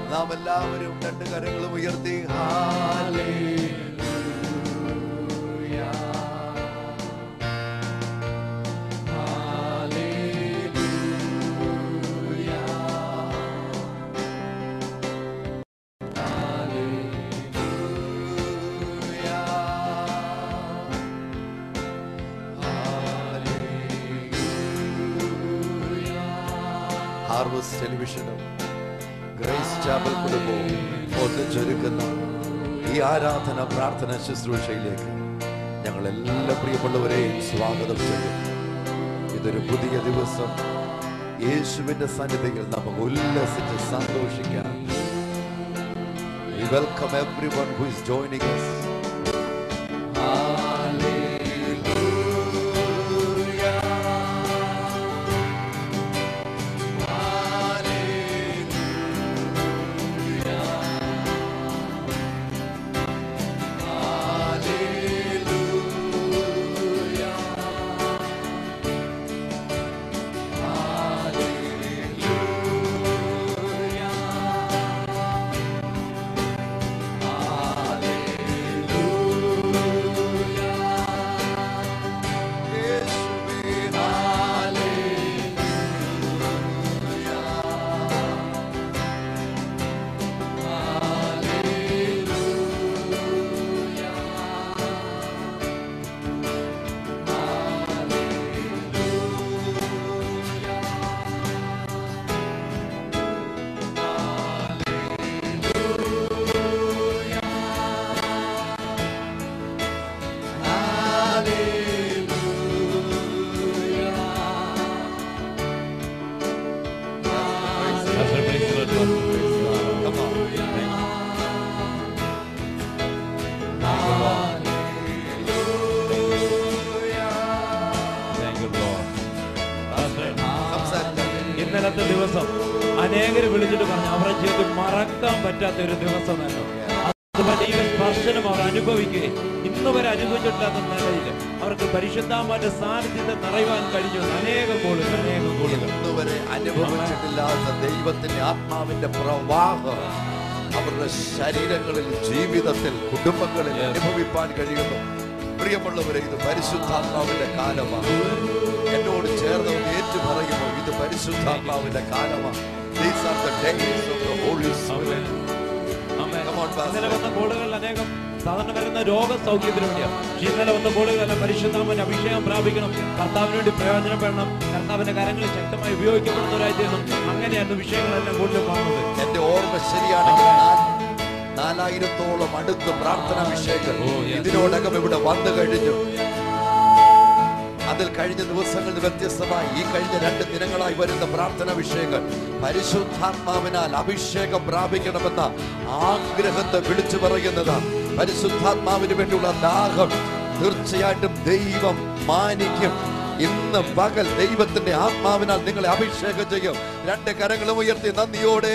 നാം എല്ലാവരും രണ്ട് കരങ്ങളും ഉയർത്തി ഹാലേലൂയ. ഹാർവസ്റ്റ് ടെലിവിഷനും ഗ്രേസ് ചാപ്പൽ കുടുംബവും ഒന്നിച്ചൊരുക്കുന്ന ഈ ആരാധന പ്രാർത്ഥന ശുശ്രൂഷയിലേക്ക് ഞങ്ങൾ എല്ലാ പ്രിയമുള്ളവരെയും സ്വാഗതം ചെയ്യും ഇതൊരു പുതിയ ദിവസം യേശുവിന്റെ സന്നിധിയിൽ നമുക്ക് ഉല്ലസിച്ച് സന്തോഷിക്കാം We welcome everyone who is joining us. Pastor, praise the Lord. Come on. Thank you, Lord. Pastor, സംസാരിക്കാം. ഇന്നലത്തെ ദിവസം അനേകര് വിളിച്ചിട്ട് പറഞ്ഞു അവരുടെ ജീവിതത്തിൽ മറക്കാൻ പറ്റാത്ത ഒരു ദിവസം തന്നെ അത് വലിയ സ്പർശനം അവർ അനുഭവിക്കുകയും ഇന്ന് വരെ അനുഭവിച്ചിട്ടില്ലാത്ത നിലയിൽ അവർക്ക് പരിശുദ്ധാമാന്റെ സാന്നിധ്യത്തെ നിറയുവാൻ കഴിഞ്ഞു അനേകം കോളുകൾ അനേകം കോളുകൾ ഇന്നുവരെ അനുഭവിച്ചിട്ടില്ലാത്ത ദൈവത്തിന്റെ ആത്മാവിന്റെ പ്രവാഹം അവരുടെ ശരീരങ്ങളിൽ ജീവിതത്തിൽ കുടുംബങ്ങളിൽ അനുഭവിപ്പാൻ കഴിയുന്നു പ്രിയമുള്ളവരെ ഇത് പരിശുദ്ധാത്മാവിന്റെ കാലമാണ് എന്നോട് ചേർന്ന് ഒന്ന് ഏറ്റു പറയുമോ ഇത് പരിശുദ്ധാത്മാവിന്റെ കാലമാണ് These are the days of the Holy Spirit. Amen. Come on, Pastor. ഇന്നലെ വന്ന കോളുകൾ അനേകം സാധാരണ വരുന്ന രോഗസൗഖ്യത്തിന് വേണ്ടിയാണ് പക്ഷേ ഇന്നലെ വന്ന കോളുകളെല്ലാം പരിശുദ്ധാമൻ അഭിഷേകം പ്രാപിക്കണം കർത്താവിന് വേണ്ടി പ്രയോജനപ്പെടണം കർത്താവിന്റെ കരങ്ങളിൽ ശക്തമായി ഉപയോഗിക്കപ്പെടുന്നവരായി തീരണം അങ്ങനെയായിരുന്നു വിഷയങ്ങളെല്ലാം കൂടുതൽ കാണുന്നത് എന്റെ ഓർമ്മ ശരിയാണെങ്കിൽ നാ- നാലായിരത്തോളം അടുത്ത് പ്രാർത്ഥനാ വിഷയങ്ങൾ Oh, yes. ഇതിനോടകം ഇവിടെ വന്നു കഴിഞ്ഞു അതിൽ കഴിഞ്ഞ ദിവസങ്ങളിൽ വ്യത്യസ്തമായി ഈ കഴിഞ്ഞ രണ്ട് ദിനങ്ങളായി വരുന്ന പ്രാർത്ഥനാ വിഷയങ്ങൾ പരിശുദ്ധാത്മാവിനാൽ അഭിഷേകം പ്രാപിക്കണമെന്ന ആഗ്രഹത്തെ വിളിച്ചു പറയുന്നതാണ് പരിശുദ്ധാത്മാവിന് വേണ്ടിയുള്ള ദാഹം തീർച്ചയായിട്ടും ദൈവം മാനിക്കും ഇന്ന് പകൽ ദൈവത്തിന്റെ ആത്മാവിനാൽ നിങ്ങളെ അഭിഷേകം ചെയ്യും രണ്ട് കരങ്ങളും ഉയർത്തി നന്ദിയോടെ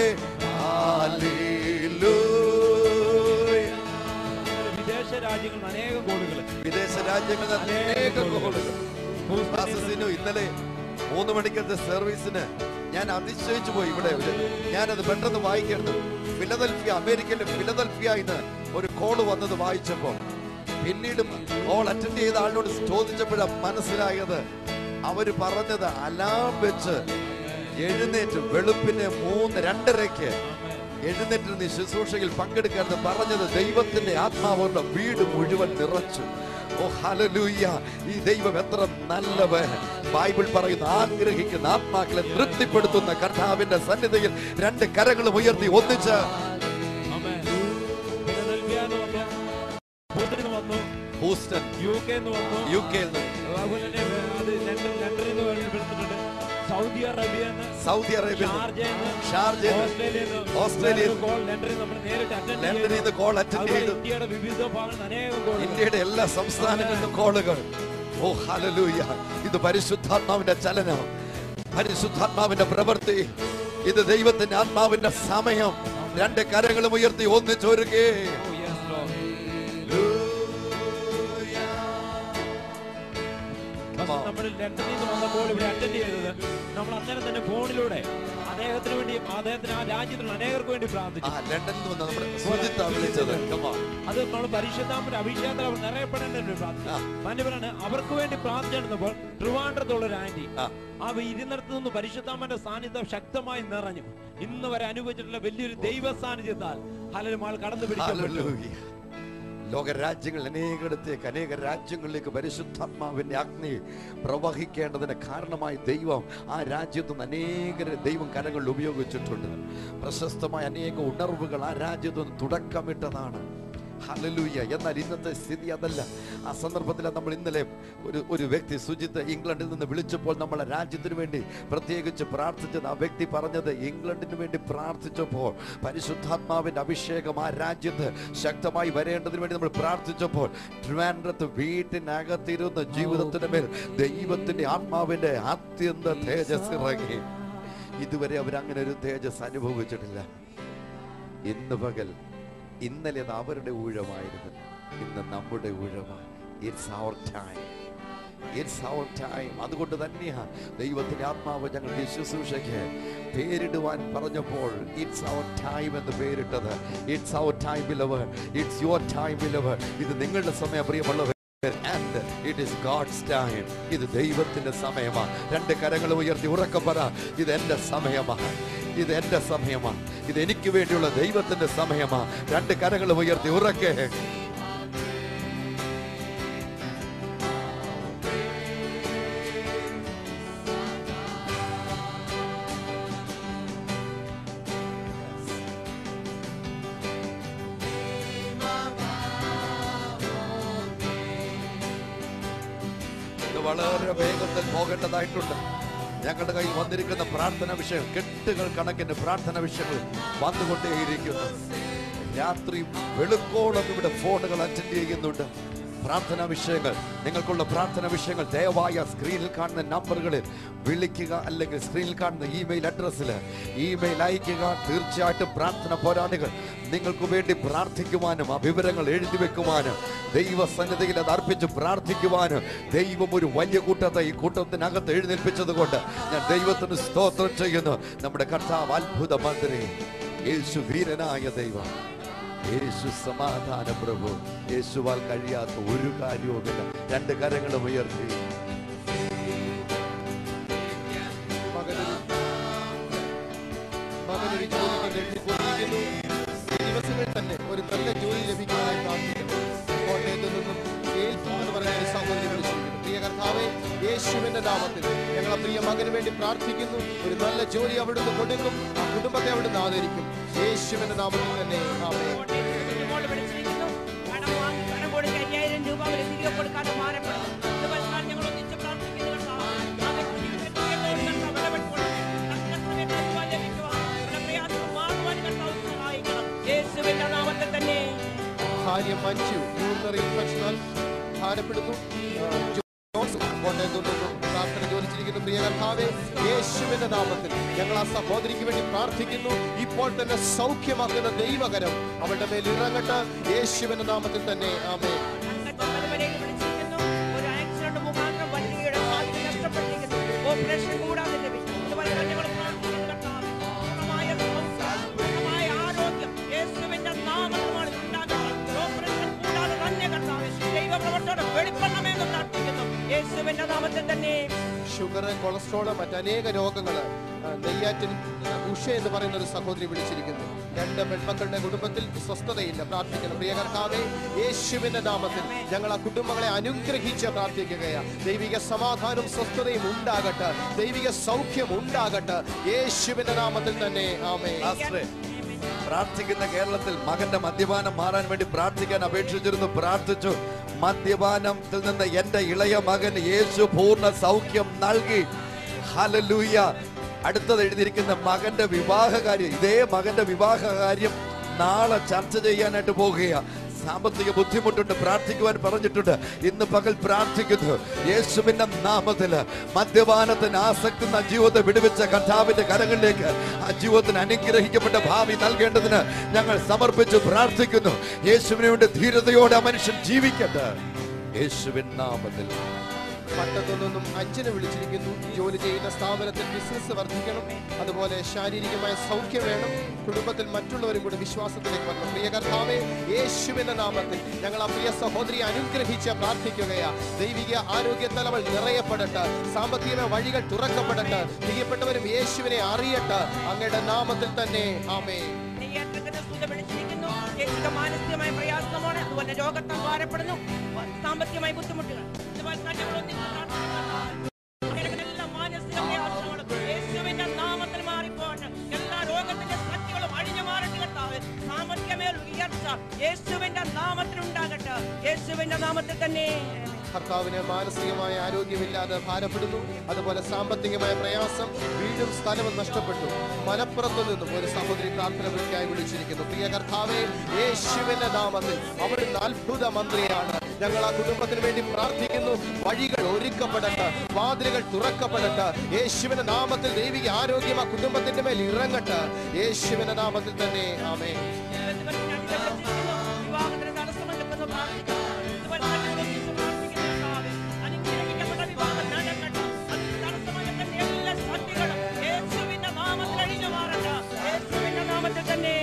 ഹല്ലേലൂയ. വിദേശ രാജ്യങ്ങളിൽ അനേകം കോളുകൾ വിദേശ രാജ്യങ്ങളിൽ അനേക കോളുകൾ ക്ലാസ്സസിനു ഇന്നലെ മൂന്ന് മണിക്കത്തെ സർവീസിന് ഞാൻ അതിശയിച്ചു പോയി ഇവിടെ ഞാനത് പെട്ടെന്ന് വായിക്കരുത് ഫിലദൽഫിയ അമേരിക്കയിലെ ഫിലദൽഫിയ ഇന്ന് ഒരു കോള് വന്നത് വായിച്ചപ്പോ പിന്നീട് കോൾ അറ്റൻഡ് ചെയ്ത ആളിനോട് ചോദിച്ചപ്പോഴാണ് മനസ്സിലായത് അവര് പറഞ്ഞത് അലാം വെച്ച് എഴുന്നേറ്റ് വെളുപ്പിന് മൂന്ന് രണ്ടരയ്ക്ക് എഴുന്നേറ്റിരുന്ന് ഈ ശുശ്രൂഷയിൽ പങ്കെടുക്കരുത് പറഞ്ഞത് ദൈവത്തിന്റെ ആത്മാവരുടെ വീട് മുഴുവൻ നിറച്ചു ഓ ഹല്ലേലൂയ ഈ ദൈവം എത്ര നല്ലവൻ ബൈബിൾ പറയുന്ന ആഗ്രഹിക്കുന്ന ആത്മാക്കളെ തൃപ്തിപ്പെടുത്തുന്ന കർത്താവിന്റെ സന്നിധിയിൽ രണ്ട് കരങ്ങളും ഉയർത്തി ഒന്നിച്ച് ആമേൻ. ഫിലദൽഫിയ എന്ന് വന്നു ഹൂസ്റ്റണിൽ നിന്ന് വന്നു ഹൂസ്റ്റൺ യു കെ എന്ന് വന്നു യു കെയിൽ നിന്ന് അതുപോലെ തന്നെ അത് ലണ്ടൻ ലണ്ടനിൽ നിന്ന് വിളിച്ചിട്ടുണ്ട് സൗദി അറേബ്യ സൗദി അറേബ്യ ഷാർജയിൽ നിന്ന് ഷാർജയിൽ നിന്ന് ഓസ്ട്രേലിയയിൽ നിന്ന് ഓസ്ട്രേലിയയിൽ വേറൊരു കോൾ ലണ്ടനിൽ നമ്മൾ നേരിട്ട് അറ്റൻഡ് ലണ്ടനിൽ നിന്ന് കോൾ അറ്റൻഡ് അതുപോലെ ചെയ്തു ഇന്ത്യയുടെ വിവിധ ഭാഗങ്ങളിൽ നിന്ന് അനേകം കോളുകൾ ഇന്ത്യയുടെ എല്ലാ സംസ്ഥാനങ്ങളിൽ നിന്നും കോളുകൾ ഓ ഹല്ലേലൂയ ഇത് പരിശുദ്ധാത്മാവിന്റെ ചലനം പരിശുദ്ധാത്മാവിന്റെ പ്രവൃത്തി ഇത് ദൈവത്തിന്റെ ആത്മാവിന്റെ സമയം രണ്ട് കരങ്ങളും ഉയർത്തി ഒന്നിച്ചൊരുകേ Oh, yes, Lord. പക്ഷെ നമ്മൾ ലണ്ടനിൽ നിന്ന് വന്നപ്പോൾ ഇവിടെ അറ്റൻഡ് ചെയ്തത് നമ്മൾ അന്നേരം തന്നെ ഫോണിലൂടെ അദ്ദേഹത്തിന് വേണ്ടി അദ്ദേഹത്തിന് ആ രാജ്യത്തിന് അനേകർക്ക് വേണ്ടി ആ പ്രാർത്ഥിച്ചു ലണ്ടനിൽ നിന്ന് വന്ന നമ്മുടെ സുജിത്ത വിളിച്ചത് Come on. അത് നമ്മൾ പരിശുദ്ധാമന്റെ അഭിഷേകത്തിൽ അവർ നിറയപ്പെടേണ്ട ഒരു പ്രാർത്ഥന ആ. മാന്യപരാണ് അവർക്ക് വേണ്ടി പ്രാർത്ഥിച്ചെടുത്തപ്പോൾ ട്രിവാൻഡ്രത്തുള്ള ഒരു ആന്റി ആ. ആ ഇരുന്നിടത്ത് നിന്ന് പരിശുദ്ധാമന്റെ സാന്നിധ്യം ശക്തമായി നിറഞ്ഞു ഇന്ന് വരെ അനുഭവിച്ചിട്ടുള്ള വലിയൊരു ദൈവ സാന്നിധ്യത്താൽ ഹലരും ആൾ കടന്നു പിടിക്കപ്പെട്ടു Hallelujah. ലോക രാജ്യങ്ങൾ അനേകടത്തേക്ക് അനേക രാജ്യങ്ങളിലേക്ക് പരിശുദ്ധാത്മാവിന്റെ അഗ്നി പ്രവഹിക്കേണ്ടതിന് കാരണമായി ദൈവം ആ രാജ്യത്തു നിന്ന് അനേക ദൈവം കരങ്ങൾ ഉപയോഗിച്ചിട്ടുണ്ട് പ്രശസ്തമായ അനേക ഉണർവുകൾ ആ രാജ്യത്തു നിന്ന് തുടക്കമിട്ടതാണ് ഹലലൂയ എന്നാൽ ഇന്നത്തെ സ്ഥിതി അതല്ല ആ സന്ദർഭത്തിൽ നമ്മൾ ഇന്നലെ ഒരു ഒരു വ്യക്തി സുജിത്ത് ഇംഗ്ലണ്ടിൽ നിന്ന് വിളിച്ചപ്പോൾ നമ്മളെ രാജ്യത്തിന് വേണ്ടി പ്രത്യേകിച്ച് പ്രാർത്ഥിച്ചത് ആ വ്യക്തി പറഞ്ഞത് ഇംഗ്ലണ്ടിന് വേണ്ടി പ്രാർത്ഥിച്ചപ്പോൾ പരിശുദ്ധാത്മാവിന്റെ അഭിഷേകം ആ രാജ്യത്ത് ശക്തമായി വരേണ്ടതിന് വേണ്ടി നമ്മൾ പ്രാർത്ഥിച്ചപ്പോൾ ട്രിവാൻഡ്രത്ത് വീട്ടിനകത്തിരുന്ന ജീവിതത്തിന് മേൽ ദൈവത്തിന്റെ ആത്മാവിന്റെ അത്യന്ത തേജസ് ഇറങ്ങി ഇതുവരെ അവരങ്ങനെ ഒരു തേജസ് അനുഭവിച്ചിട്ടില്ല ഇന്ന് പകൽ ഇന്നലെ അത് അവരുടെ ഊഴമായിരുന്നു ഇന്ന് നമ്മുടെ ഊഴമാണ് it's our time it's our time അതുകൊണ്ട് തന്നെയാ ദൈവത്തിന്റെ ആത്മാവ് ഞങ്ങൾ ഈ ശുശ്രൂഷയ്ക്ക് പേരിടുവാൻ പറഞ്ഞപ്പോൾ ഇറ്റ്സ് അവർ ടൈം എന്ന് പേരിട്ടത് it's our time believe it's your time believe ഇത് നിങ്ങളുടെ സമയം പ്രിയമുള്ളവർ And it is God's time. ഇത് ദൈവത്തിന്റെ സമയമാണ് രണ്ട് കരങ്ങൾ ഉയർത്തി ഉറക്കം പറ ഇത് എന്റെ സമയമാണ് ഇത് എന്റെ സമയമാണ് ഇത് എനിക്ക് വേണ്ടിയുള്ള ദൈവത്തിന്റെ സമയമാണ് രണ്ട് കരങ്ങൾ ഉയർത്തി ഉറക്കെ ഇത് വളരെ വേഗത്തിൽ പോകേണ്ടതായിട്ടുണ്ട് ഞങ്ങളുടെ കയ്യിൽ വന്നിരിക്കുന്ന പ്രാർത്ഥന വിഷയം കെട്ടുകൾ കണക്കിന് പ്രാർത്ഥന വിഷയങ്ങൾ വന്നുകൊണ്ടേയിരിക്കുന്നു രാത്രി വെളുക്കോളം ഇവിടെ ഫോണുകൾ അറ്റൻഡ് ചെയ്യുന്നുണ്ട് പ്രാർത്ഥന വിഷയങ്ങൾ നിങ്ങൾക്കുള്ള പ്രാർത്ഥന വിഷയങ്ങൾ ദയവായ സ്ക്രീനിൽ കാണുന്ന നമ്പറുകളിൽ വിളിക്കുക അല്ലെങ്കിൽ സ്ക്രീനിൽ കാണുന്ന ഇമെയിൽ അഡ്രസ്സിൽ ഇമെയിൽ അയക്കുക തീർച്ചയായിട്ടും പ്രാർത്ഥന പോരാളികൾ നിങ്ങൾക്ക് വേണ്ടി പ്രാർത്ഥിക്കുവാനും ആ വിവരങ്ങൾ എഴുതി വെക്കുവാനും ദൈവസന്നിധിയിൽ അത് അർപ്പിച്ച് പ്രാർത്ഥിക്കുവാനും ദൈവം ഒരു വലിയ കൂട്ടത്തെ ഈ കൂട്ടത്തിനകത്ത് എഴുന്നേൽപ്പിച്ചത് കൊണ്ട് ഞാൻ ദൈവത്തിന് സ്തോത്രം ചെയ്യുന്നു നമ്മുടെ കർത്താവ് അത്ഭുത മന്ത്രി യേശു വീരനായ ദൈവം യേശു സമാധാന പ്രഭു യേശുവാൽ കഴിയാത്ത ഒരു കാര്യവുമില്ല രണ്ട് കരങ്ങളും ഉയർത്തി മകനൊരു മകനൊരു ജോലിക്ക് വേണ്ടിപ്പോയിരിക്കുന്നു ഈ ദിവസങ്ങളിൽ തന്നെ ഒരു നല്ല ജോലി ലഭിക്കുവാനായി പ്രാർത്ഥിക്കുന്നു കോട്ടയത്ത് നിന്നും ഏൽപ്പു എന്ന് പറയുന്ന ഒരു സഹോദരി വിളിച്ചിരിക്കുന്നു പ്രിയ കർത്താവെ യേശുവിന്റെ നാമത്തിൽ ഞങ്ങളെ പ്രിയ മകന് വേണ്ടി പ്രാർത്ഥിക്കുന്നു ഒരു നല്ല ജോലി അവിടുന്ന് കൊടുക്കും ആ കുടുംബത്തെ അവിടുന്ന് ആദരിക്കും യേശുവിന്റെ നാമത്തിൽ തന്നെ ആമേ മോള് വിളിച്ചിരിക്കുന്നു. കടം വാങ്ങി കടം കൊടുത്ത് അയ്യായിരം രൂപ അവര് തിരികെ കൊടുക്കാതെ മാറപ്പെടുന്നു. ഇത് വന്നാൽ ഞങ്ങൾ ഒന്നിച്ച് പ്രാർത്ഥിക്കുന്നു കർത്താവേ. ആ വ്യക്തിക്ക് വേണ്ടി കർത്താവ് ഇടപെട്ടുകൊണ്ട് തക്കത്തിന് വേണ്ടി വരുവാൻ ലഭിക്കുവാൻ, അവരുടെ പ്രയാസം മാറുവാൻ കർത്താവ് സഹായിക്കണം. യേശുവിന്റെ നാമത്തിൽ തന്നെ ഭാര്യ മഞ്ജു യൂറിനറി ഇൻഫെക്ഷനാൽ ഭാരപ്പെടുന്നു ആ, ജോൺസൺ കോട്ടയത്തു നിന്നും പ്രാർത്ഥന ജോലിച്ചിരിക്കുന്നു പ്രിയ കർത്താവേ യേശുവിന്റെ നാമത്തിൽ ഞങ്ങൾ ആ സഹോദരിക്ക് വേണ്ടി പ്രാർത്ഥിക്കുന്നു ഇപ്പോൾ തന്നെ സൗഖ്യമാക്കുന്ന ദൈവകരം അവളുടെ മേൽ ഇറങ്ങട്ടെ യേശുവിന്റെ നാമത്തിൽ തന്നെ ആമേ തങ്കച്ചമ്മലവരേക്ക് വിളിച്ചിരിക്കുന്നു. ഒരു ആക്സിഡന്റ് മുഖാന്തരം വണ്ടിയുടെ സ്വാധീനം നഷ്ടപ്പെട്ടിരിക്കുന്നു. ഓപ്പറേഷൻ കൂടാതെ ലഭിക്കും. ഇത് വന്നാൽ ഞങ്ങൾ പ്രാർത്ഥിക്കുന്നു കർത്താവേ. പൂർണ്ണമായ സൗഖ്യം, പൂർണ്ണമായ ആരോഗ്യം യേശുവിന്റെ നാമത്തിലാണ് ഉണ്ടാകുന്നത്. ഓപ്പറേഷൻ കൂടാതെ തന്നെ കർത്താവേ. ദൈവപ്രവർത്തനം വെളിപ്പെടണമെന്ന് പ്രാർത്ഥിക്കുന്നു യേശുവിന്റെ നാമത്തിൽ തന്നെ ഷുഗർ കൊളസ്ട്രോള് മറ്റനേക രോഗങ്ങൾ നെയ്യാറ്റിൻ ഉഷ എന്ന് പറയുന്ന ഒരു സഹോദരി വിളിച്ചിരിക്കുന്നു രണ്ട് പെൺമക്കളുടെ കുടുംബത്തിൽ സ്വസ്ഥതയില്ല പ്രാർത്ഥിക്കണം പ്രിയ കർത്താവേ യേശുവിന്റെ നാമത്തിൽ ഞങ്ങൾ ആ കുടുംബങ്ങളെ അനുഗ്രഹിച്ച് പ്രാർത്ഥിക്കുകയാണ് ദൈവിക സമാധാനവും സ്വസ്ഥതയും ഉണ്ടാകട്ടെ ദൈവിക സൗഖ്യം ഉണ്ടാകട്ടെ യേശുവിന്റെ നാമത്തിൽ തന്നെ ആമേ പാസ്റ്ററെ, പ്രാർത്ഥിക്കുന്ന കേരളത്തിൽ മകന്റെ മദ്യപാനം മാറാൻ വേണ്ടി പ്രാർത്ഥിക്കാൻ അപേക്ഷിച്ചിരുന്നു പ്രാർത്ഥിച്ചു മദ്യപാനത്തിൽ നിന്ന് എന്റെ ഇളയ മകൻ യേശു പൂർണ്ണ സൗഖ്യം നൽകി ഹലലൂയ അടുത്തത് എഴുതിയിരിക്കുന്ന മകന്റെ വിവാഹ കാര്യം ഇതേ മകന്റെ വിവാഹ കാര്യം നാളെ ചർച്ച ചെയ്യാനായിട്ട് പോകുക സാമ്പത്തിക ബുദ്ധിമുട്ടുണ്ട് പ്രാർത്ഥിക്കുവാൻ പറഞ്ഞിട്ടുണ്ട് ഇന്ന് പകൽ പ്രാർത്ഥിക്കുന്നു യേശുവിന്റെ നാമത്തില് മദ്യപാനത്തിന് ആസക്തി എന്ന ജീവിതത്തെ വിടുവിച്ച കർത്താവിന്റെ കരങ്ങളിലേക്ക് ആ ജീവിതത്തിന് അനുഗ്രഹിക്കപ്പെട്ട ഭാവി നൽകേണ്ടതിന് ഞങ്ങൾ സമർപ്പിച്ച് പ്രാർത്ഥിക്കുന്നു യേശുവിനെ വേണ്ടി ധീരതയോടെ ആ മനുഷ്യൻ ജീവിക്കട്ടെ യേശുവിൻ നാമത്തിൽ പട്ടത്തു നിന്നും അഞ്ചിനെ വിളിച്ചിരിക്കുന്നു ജോലി ചെയ്യുന്ന സ്ഥാപനത്തിൽ ബിസിനസ് വർദ്ധിക്കണം അതുപോലെ ശാരീരികമായ സൗഖ്യം വേണം കുടുംബത്തിൽ മറ്റുള്ളവരും കൂടി വിശ്വാസത്തിലേക്ക് വരണം പ്രിയ കർത്താവേ യേശുവിന്റെ നാമത്തിൽ ഞങ്ങൾ ആ പ്രിയ സഹോദരിയെ അനുഗ്രഹിച്ച് പ്രാർത്ഥിക്കുകയാ ദൈവിക ആരോഗ്യ തലവൾ നിറയപ്പെടട്ടെ സാമ്പത്തിക വഴികൾ തുറക്കപ്പെടട്ടെ പ്രിയപ്പെട്ടവരും യേശുവിനെ അറിയട്ടെ അങ്ങയുടെ നാമത്തിൽ തന്നെ ആമേ നെയ്യാറ്റത്തിന് സ്തുത വിളിച്ചിരിക്കുന്നു ചേച്ചിക്ക് മാനസികമായ പ്രയാസമാണ് അതുപോലെ രോഗത്താൽ ഭാരപ്പെടുന്നു സാമ്പത്തികമായ ബുദ്ധിമുട്ടുകൾ ഇതുപോലെ ഞങ്ങൾ ഒന്നിച്ച് പ്രാർത്ഥിക്കുന്നു. എല്ലാ മാനസിക പ്രയാസങ്ങളും യേശുവിന്റെ നാമത്തിൽ മാറിപ്പോട്ടെ എല്ലാ രോഗത്തിന്റെ ശക്തികളും അഴിഞ്ഞു മാറട്ടെ കർത്താവ് സാമ്പത്തികമേൽ ഉയർച്ച യേശുവിന്റെ നാമത്തിൽ ഉണ്ടാകട്ടെ യേശുവിന്റെ നാമത്തിൽ തന്നെ ഭർത്താവിന് മാനസികമായ ആരോഗ്യമില്ലാതെ ഭാരപ്പെടുന്നു അതുപോലെ സാമ്പത്തികമായ പ്രയാസം വീടും സ്ഥലവും നഷ്ടപ്പെട്ടു മലപ്പുറത്തു നിന്നും ഒരു സഹോദരി പ്രാർത്ഥന വിളിക്കായി വിളിച്ചിരിക്കുന്നു പ്രിയ കർത്താവെ യേശുവിന്റെ നാമത്തിൽ അവിടുന്ന് അത്ഭുത മന്ത്രിയാണ് ഞങ്ങൾ ആ കുടുംബത്തിന് വേണ്ടി പ്രാർത്ഥിക്കുന്നു വഴികൾ ഒരുക്കപ്പെടട്ടെ വാതിലുകൾ തുറക്കപ്പെടട്ടെ യേശുവിന്റെ നാമത്തിൽ ദൈവിക ആരോഗ്യം ആ കുടുംബത്തിന്റെ മേൽ ഇറങ്ങട്ടെ യേശുവിന്റെ നാമത്തിൽ തന്നെ ആമേ വിവാഹത്തിന് തടസ്സമെടുക്കുന്ന പ്രാർത്ഥിക്കുന്നു ഇതുപോലെ തന്നെ ഒന്നിച്ച് പ്രാർത്ഥിക്കുന്നു കർത്താവേ. അനുഗ്രഹിക്കപ്പെട്ട വിവാഹം നടക്കട്ടെ. അതിന് തടസ്സമായിട്ടുള്ള എല്ലാ ശക്തികളും യേശുവിന്റെ നാമത്തിൽ അഴിഞ്ഞു മാറട്ടെ. യേശുവിന്റെ നാമത്തിൽ തന്നെ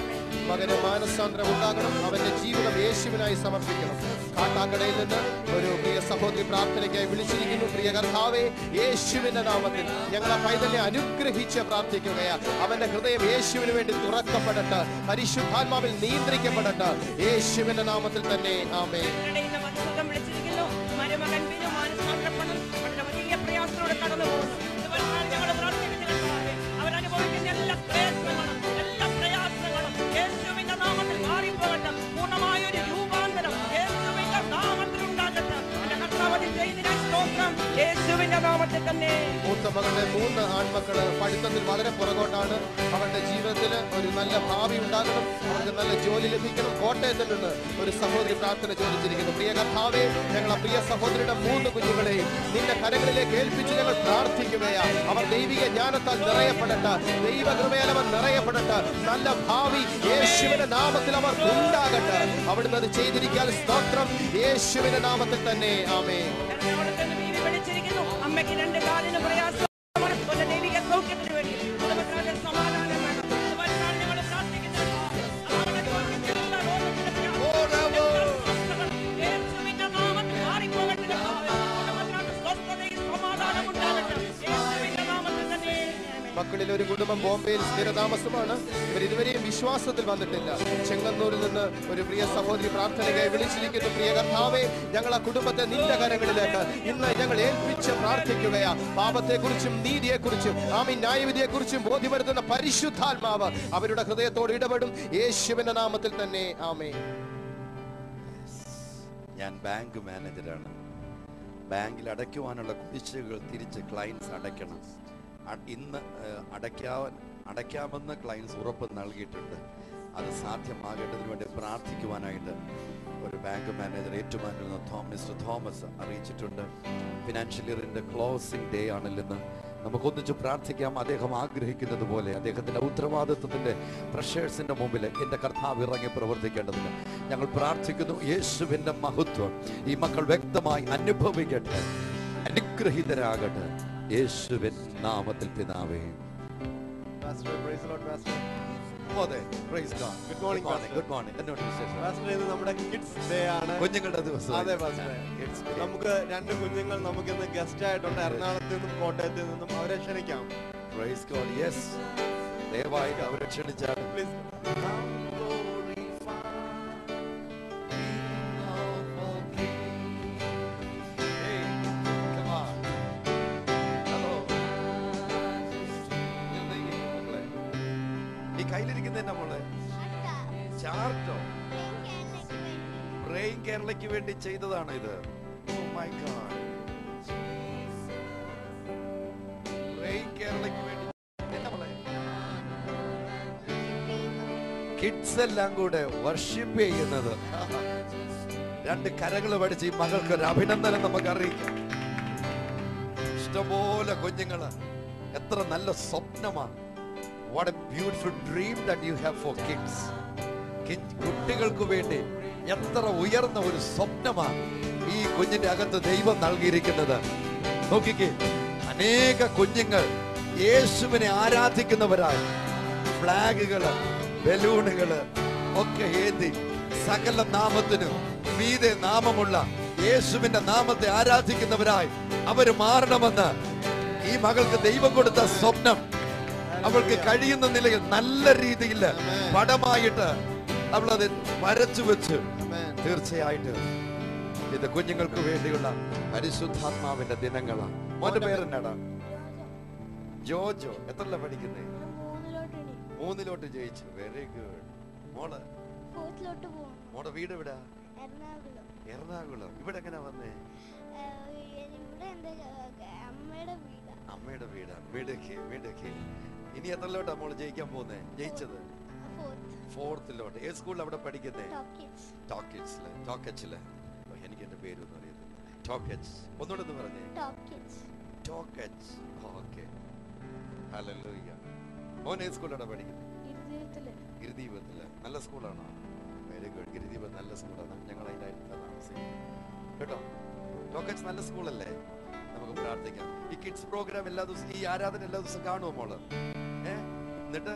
മകന് മാനസാന്തരം ഉണ്ടാകണം അവന്റെ ജീവിതം യേശുവിനായി സമർപ്പിക്കണം കാട്ടാക്കടയിൽ നിന്ന് ഒരു പ്രിയ സഹോദരി പ്രാർത്ഥനയ്ക്കായി വിളിച്ചിരിക്കുന്നു പ്രിയ കർത്താവെ യേശുവിന്റെ നാമത്തിൽ ഞങ്ങൾ ആ പൈതലെ അനുഗ്രഹിച്ച് പ്രാർത്ഥിക്കുകയാ അവന്റെ ഹൃദയം യേശുവിന് വേണ്ടി തുറക്കപ്പെടട്ടെ പരിശുദ്ധാത്മാവിൽ നിയന്ത്രിക്കപ്പെടട്ടെ യേശുവിന്റെ നാമത്തിൽ തന്നെ ആമേ ഇവരുടെ ഇന്ന് മധുസുഖം വിളിച്ചിരിക്കുന്നു മരുമകൻ ബിനു മാനസാന്തരപ്പെടണം വളരെ വലിയ പ്രയാസത്തോടെ കടന്നു പോകുന്നു ഇതുപോലെ ഞങ്ങൾ പ്രാർത്ഥിക്കുന്നു കർത്താവേ. അവരനുഭവിക്കുന്ന എല്ലാ പ്രയത്നങ്ങളും എല്ലാ പ്രയാസങ്ങളും യേശുവിന്റെ നാമത്തിൽ മാറിപ്പോകട്ടെ പൂർണ്ണമായ ഒരു രൂപാന്തരം യേശുവിന്റെ നാമത്തിൽ ഉണ്ടാകട്ടെ എന്റെ കർത്താവ് അത് ചെയ്തതിനാൽ സ്തോത്രം യേശുവിന്റെ നാമത്തിൽ തന്നെ മൂത്ത മകളുടെ മൂന്ന് ആൺമക്കള് പഠിത്തത്തിൽ വളരെ പുറകോട്ടാണ് അവരുടെ ജീവിതത്തിൽ ഒരു നല്ല ഭാവി ഉണ്ടാകണം അവർക്ക് നല്ല ജോലി ലഭിക്കണം കോട്ടയത്തിൽ നിന്ന് ഒരു സഹോദരി പ്രാർത്ഥന ചോദിച്ചിരിക്കുന്നു പ്രിയ കർത്താവേ ഞങ്ങൾ ആ പ്രിയ സഹോദരിയുടെ മൂന്ന് കുഞ്ഞുങ്ങളെയും നിന്റെ കരങ്ങളിലേക്ക് ഏൽപ്പിച്ച് ഞങ്ങൾ പ്രാർത്ഥിക്കുകയാ അവർ ദൈവിക ജ്ഞാനത്താൽ നിറയപ്പെടട്ടെ ദൈവകൃപയാൽ അവർ നിറയപ്പെടട്ടെ നല്ല ഭാവി യേശുവിന്റെ നാമത്തിൽ അവർ ഉണ്ടാകട്ടെ അവിടുന്ന് അത് ചെയ്തിരിക്കാൻ സ്തോത്രം യേശുവിന്റെ നാമത്തിൽ തന്നെ ആമേ എറണാകുളത്ത് നിന്ന് ബീവി വിളിച്ചിരിക്കുന്നു അമ്മയ്ക്ക് രണ്ട് കാലിന് പ്രയാസമാണ് ഒരു ദൈവിക സൗഖ്യത്തിന് വേണ്ടി കുടുംബത്തിനകത്ത് സമാധാനം വേണം അതുപോലെ ഞങ്ങൾ പ്രാർത്ഥിക്കുന്നു അവരുടെ ജോലിക്ക് എല്ലാ രോഗത്തിനും പ്രയാസങ്ങളും യേശുവിന്റെ നാമത്തിൽ മാറിപ്പോകട്ടെ കർത്താവേ. കുടുംബത്തിനകത്ത് സ്വസ്ഥതയും സമാധാനവും ഉണ്ടാകട്ടെ. യേശുവിന്റെ നാമത്തിൽ തന്നെ ആമേൻ. മക്കളിൽ ഒരു കുടുംബം ബോംബെയിൽ സ്ഥിരതാമസമാണ് ഇവർ ഇതുവരെയും വിശ്വാസത്തിൽ വന്നിട്ടില്ല ചെങ്ങന്നൂരിൽ നിന്ന് ഒരു പ്രിയ സഹോദരി പ്രാർത്ഥനയ്ക്കായി വിളിച്ചിരിക്കുന്നു പ്രിയ കർത്താവേ ഞങ്ങൾ ആ കുടുംബത്തെ നിന്റെ കരങ്ങളിലേക്ക് ഇന്ന് ഞങ്ങൾ ഏൽപ്പിച്ച് പ്രാർത്ഥിക്കുകയാ പാപത്തെക്കുറിച്ചും നീതിയെക്കുറിച്ചും ആമി ന്യായവിധിയെക്കുറിച്ചും ബോധ്യപ്പെടുത്തുന്ന പരിശുദ്ധാത്മാവ് അവരുടെ ഹൃദയത്തോട് ഇടപെടും യേശുവിന്റെ നാമത്തിൽ തന്നെ ആമേ ഞാൻ ബാങ്ക് മാനേജരാണ് ബാങ്കിൽ അടയ്ക്കുവാനുള്ള കുടിശ്ശികകൾ തിരിച്ച് ക്ലയൻസ് അടയ്ക്കണം അ- ഇന്ന് ഏഹ്, അടയ്ക്കാവൻ അടയ്ക്കാമെന്ന് ക്ലയൻസ് ഉറപ്പ് നൽകിയിട്ടുണ്ട് അത് സാധ്യമാകേണ്ടതിന് വേണ്ടി പ്രാർത്ഥിക്കുവാനായിട്ട് ഒരു ബാങ്ക് മാനേജർ ഏറ്റുമാറ്റുന്ന തോമസ് മിസ്റ്റർ തോമസ് അറിയിച്ചിട്ടുണ്ട് ഫിനാൻഷ്യൽ ഇയറിന്റെ ക്ലോസിംഗ് ഡേ ആണല്ലെന്ന് നമുക്കൊന്നിച്ച് പ്രാർത്ഥിക്കാം അദ്ദേഹം ആഗ്രഹിക്കുന്നത് പോലെ അദ്ദേഹത്തിന്റെ ഉത്തരവാദിത്വത്തിന്റെ പ്രഷേഴ്സിന്റെ മുമ്പിൽ എൻ്റെ കർത്താവ് ഇറങ്ങി പ്രവർത്തിക്കേണ്ടതിന് ഞങ്ങൾ പ്രാർത്ഥിക്കുന്നു യേശുവിന്റെ മഹത്വം ഈ മക്കൾ വ്യക്തമായി അനുഭവിക്കട്ടെ അനുഗ്രഹീതരാകട്ടെ യേശുവിൻ നാമത്തിൽ പിതാവേ Pastor, praise the Lord, Pastor. അതെ praise God. Good morning, Good morning. Pastor. Good morning. എന്നോട് വിശേഷം Pastor, ഇത് നമ്മുടെ കിഡ്സ് ഡേ ആണ് കുഞ്ഞുങ്ങളുടെ ദിവസം അതെ പാസ്റ്റർ Kids Day. നമുക്ക് രണ്ട് കുഞ്ഞുങ്ങൾ നമുക്ക് ഇന്ന് ഗസ്റ്റ് ആയിട്ടുണ്ട് എറണാകുളത്ത് നിന്നും കോട്ടയത്ത് നിന്നും അവരെ ക്ഷണിക്കാം Praise God. Yes. ദയവായി അവരെ ക്ഷണിച്ചാൽ please Hey, come on. Hello. മക്കളെ. ഈ കയ്യിലിരിക്കുന്ന എന്നാ മോളെ ചാർട്ടോ ബ്രെയിൻ കേരളയ്ക്ക് വേണ്ടി ചെയ്തതാണ് ഇത് Oh my God. ബ്രെയിൻ കേരളയ്ക്ക് വേണ്ടി എന്നാ മോളെ കിഡ്സ് എല്ലാം കൂടെ വർഷിപ്പ് ചെയ്യുന്നത് രണ്ട് കരങ്ങൾ പഠിച്ച് ഈ മകൾക്ക് ഒരു അഭിനന്ദനം നമുക്ക് അറിയിക്കാം ഇഷ്ടംപോലെ കുഞ്ഞുങ്ങള് എത്ര നല്ല സ്വപ്നമാണ് what a beautiful dream that you have for kids കുട്ടികൾക്ക് വേണ്ടി എത്ര ഉയർന്ന ഒരു സ്വപ്നമാണ് ഈ കുഞ്ഞിന്റെ അകത്ത് ദൈവം നൽകിയിരിക്കുന്നത് നോക്കിക്കേ അനേക കുഞ്ഞുങ്ങൾ യേശുവിനെ ആരാധിക്കുന്നവരായി ഫ്ലാഗുകള് ബലൂണുകള് ഒക്കെ ഏന്തി സകല നാമത്തിനും മീതെ നാമമുള്ള യേശുവിന്റെ നാമത്തെ ആരാധിക്കുന്നവരായി അവര് മാറണമെന്ന് ഈ മകൾക്ക് ദൈവം കൊടുത്ത സ്വപ്നം അവൾക്ക് കഴിയുന്ന നിലയിൽ നല്ല രീതിയിൽ പടമായിട്ട് അവളത് വരച്ചു വെച്ച് തീർച്ചയായിട്ടും ഇത് കുഞ്ഞുങ്ങൾക്ക് വേണ്ടിയുള്ള പരിശുദ്ധാത്മാവിന്റെ ദിനങ്ങളാണ് മോന്റെ പേരെന്നാടാ ജോജോ എത്രല്ല പഠിക്കുന്നേ മൂന്നിലോട്ടിനി മൂന്നിലോട്ട് ജയിച്ചു വെരി ഗുഡ് മോള് ഫോർത്തിലോട്ട് പോകണം മോടെ വീട് എവിടാ എറണാകുളം എറണാകുളം ഇവിടെ എങ്ങനെ വന്നേ ഏഹ് ഇവിടെ എൻ്റെ ഏഹ് അമ്മയുടെ വീടാണ് അമ്മയുടെ വീടാ വീടൊക്കെ വീടൊക്കെ ഇനി എത്രലോട്ടാ മോള് ജയിക്കാൻ പോകുന്നേ ജയിച്ചത് ഫോർത്ത് ഫോർത്തിലോട്ട് ഏത് സ്കൂളിൽ അവിടെ പഠിക്കുന്നേ ടോപ്പ് കിഡ്സ് ടോക്കറ്റ്സില് ടോക്കച്ചില് ഓ, എനിക്ക് എന്റെ പേരൊന്നും അറിയത്തില്ല ടോക്കറ്റ്സ് ഒന്നുകൂടെ ഒന്ന് പറഞ്ഞേ ടോപ്പ് കിഡ്സ് ടോക്കറ്റ്സ് ഓക്കെ ഹല്ലേലൂയ മോൻ ഏത് സ്കൂളിലാണ് പഠിക്കുന്നത് ഇരുദയത്തില് ഗിരിദീപത്തില് നല്ല സ്കൂളാണോ വെരി ഗുഡ് ഗിരിദീപം നല്ല സ്കൂളാണ് ഞങ്ങൾ അതിൻ്റെ അടുത്താണ് താമസിക്കുന്നത് കേട്ടോ ടോക്കറ്റ്സ് നല്ല സ്കൂളല്ലേ നമുക്ക് പ്രാർത്ഥിക്കാം ഈ കിഡ്സ് പ്രോഗ്രാം എല്ലാ ദിവസവും ഈ ആരാധന എല്ലാ ദിവസവും കാണുമോ മോള് ഏ എന്നിട്ട്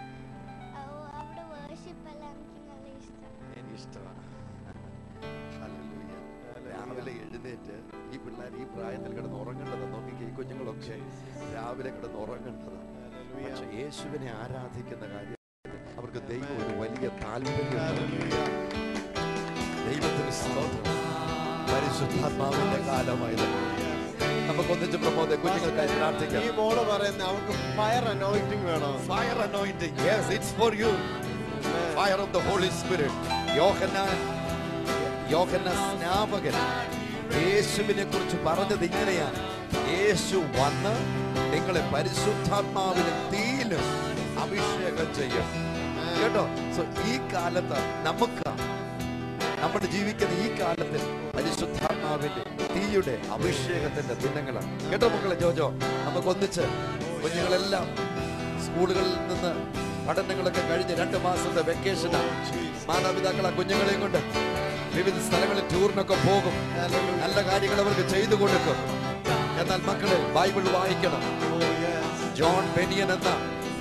അവിടെ വേർഷിപ്പ് എല്ലാം എനിക്ക് നല്ല ഇഷ്ടമാണ് എനിക്ക് ഇഷ്ടമാണ് ഹല്ലേലൂയ. രാവിലെ എഴുന്നേറ്റ് ഈ പിള്ളേർ ഈ പ്രായത്തിൽ കിടന്ന് ഉറങ്ങേണ്ടതാ നോക്കിക്കേ ഈ കുഞ്ഞുങ്ങളൊക്കെ രാവിലെ കിടന്ന് ഉറങ്ങേണ്ടതാ പക്ഷെ യേശുവിനെ ആരാധിക്കുന്ന കാര്യം അവർക്ക് ദൈവം ഒരു വലിയ താല്പര്യം ദൈവത്തിന് സ്തോത്രം പരിശുദ്ധാത്മാവിന്റെ കാലമായത് നമുക്ക് ഒന്നിച്ച് പ്രമോദ കുഞ്ഞുങ്ങൾക്കായി പ്രാർത്ഥിക്കാം ഈ മോള് പറയുന്ന അവൾക്ക് ഫയർ അനോയിന്റിങ് വേണം Fire anointing. Yes, it's for you. Fire of the Holy Spirit. Yohannan യോഹന്ന സ്നാപകൻ യേശുവിനെ കുറിച്ച് പറഞ്ഞത് ഇങ്ങനെയാണ് യേശു വന്ന് നിങ്ങളെ പരിശുദ്ധാത്മാവിലും തീയിലും അഭിഷേകം ചെയ്യും കേട്ടോ സോ ഈ കാലത്ത് നമുക്ക് നമ്മുടെ ജീവിക്കുന്ന ഈ കാലത്തിൽ പരിശുദ്ധാത്മാവിന്റെ തീയുടെ അഭിഷേകത്തിന്റെ ദിനങ്ങളാണ് കേട്ടോ മക്കളെ ജോജോ നമുക്ക് ഒന്നിച്ച് കുഞ്ഞുങ്ങളെല്ലാം സ്കൂളുകളിൽ നിന്ന് പഠനങ്ങളൊക്കെ കഴിഞ്ഞ് രണ്ട് മാസത്തെ വെക്കേഷനാണ് മാതാപിതാക്കൾ ആ കുഞ്ഞുങ്ങളെയും കൊണ്ട് വിവിധ സ്ഥലങ്ങളിൽ ടൂറിനൊക്കെ പോകും നല്ല കാര്യങ്ങൾ അവർക്ക് ചെയ്തു കൊടുക്കും എന്നാൽ മക്കളെ ബൈബിൾ വായിക്കണം ജോൺ ബെനിയൻ എന്ന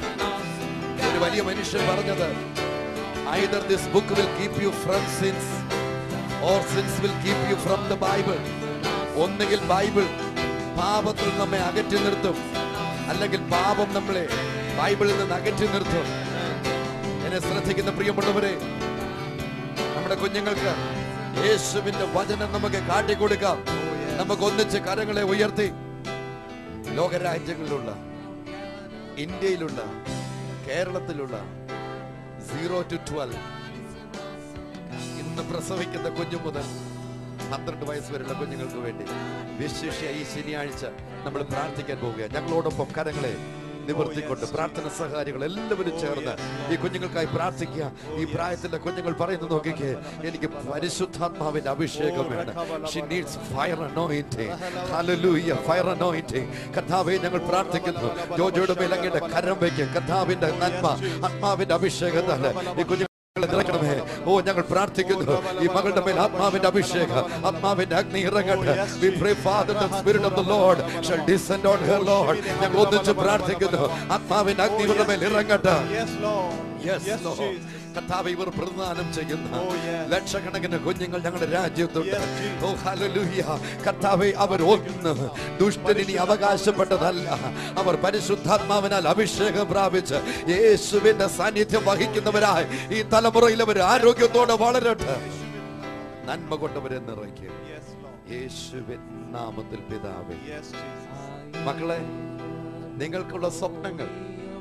ഒരു വലിയ മനുഷ്യൻ പറഞ്ഞത് either this book will keep you from sins or sins will keep you from the bible ഒന്നുകിൽ ബൈബിൾ പാപത്തിൽ നമ്മെ അകറ്റി നിർത്തും അല്ലെങ്കിൽ പാപം നമ്മളെ ബൈബിളിൽ നിന്ന് അകറ്റി നിർത്തും എന്നെ ശ്രദ്ധിക്കുന്ന പ്രിയമുള്ളവരെ നമ്മുടെ കുഞ്ഞുങ്ങൾക്ക് യേശുവിന്റെ വചനം നമുക്ക് കാട്ടിക്കൊടുക്കാം നമുക്ക് ഒന്നിച്ച് കരങ്ങളെ ഉയർത്തി ലോകരാജ്യങ്ങളിലുള്ള ഇന്ത്യയിലുള്ള കേരളത്തിലുള്ള സീറോ ടു ട്വൽവ് ഇന്ന് പ്രസവിക്കുന്ന കുഞ്ഞു മുതൽ പന്ത്രണ്ട് വയസ്സ് വരെയുള്ള കുഞ്ഞുങ്ങൾക്ക് വേണ്ടി വിശേഷ ഈ ശനിയാഴ്ച നമ്മൾ പ്രാർത്ഥിക്കാൻ പോവുകയാണ് ഞങ്ങളോടൊപ്പം കരങ്ങളെ നിവർത്തിക്കൊണ്ട് പ്രാർത്ഥന സഹാരികൾ എല്ലാവരും ചേർന്ന് ഈ കുഞ്ഞുങ്ങൾക്കായി പ്രാർത്ഥിക്കുക ഈ പ്രായത്തിലെ കുഞ്ഞുങ്ങൾ പറയുന്നു നോക്കിക്കേ എനിക്ക് പരിശുദ്ധാത്മാവിന്റെ അഭിഷേകം വേണം She needs fire anointing. Hallelujah. Fire anointing. കർത്താവെ ഞങ്ങൾ പ്രാർത്ഥിക്കുന്നു ജോജോയുടെ മേൽ അങ്ങയുടെ കരം വയ്ക്കും കർത്താവിന്റെ നന്മ ആത്മാവിന്റെ അഭിഷേകം ഈ കുഞ്ഞു നിറയ്ക്കണമേ ഓ ഞങ്ങൾ പ്രാർത്ഥിക്കുന്നു ഈ മകളുടെ മേൽ ആത്മാവിന്റെ അഭിഷേകം ആത്മാവിന്റെ അഗ്നി ഇറങ്ങട്ടെ We pray, Father, the spirit of the Lord shall descend on her, Lord. ഞങ്ങൾ ഒന്നിച്ച് പ്രാർത്ഥിക്കുന്നു ആത്മാവിന്റെ അഗ്നി ഇവരുടെ മേൽ ഇറങ്ങട്ടെ Yes, Lord. Yes, Yes, Lord. Jesus. കർത്താവ് ഇവർ പ്രദാനം ചെയ്യുന്ന Oh, yes. ലക്ഷക്കണക്കിന് കുഞ്ഞുങ്ങൾ ഞങ്ങളുടെ രാജ്യത്തുണ്ട് Yes, Jesus. ഓ ഹല്ലേലൂയ കർത്താവെ അവർ ഒന്ന് ദുഷ്ടനിനി അവകാശപ്പെട്ടതല്ല അവർ പരിശുദ്ധാത്മാവിനാൽ അഭിഷേകം പ്രാപിച്ച് യേശുവിന്റെ സാന്നിധ്യം വഹിക്കുന്നവരായി ഈ തലമുറയിൽ അവർ ആരോഗ്യത്തോടെ വളരട്ടെ നന്മ കൊണ്ടവരെ നിറയ്ക്കും Yes, Lord. യേശുവിൻ നാമത്തിൽ പിതാവേ Yes, Jesus. മക്കളെ നിങ്ങൾക്കുള്ള സ്വപ്നങ്ങൾ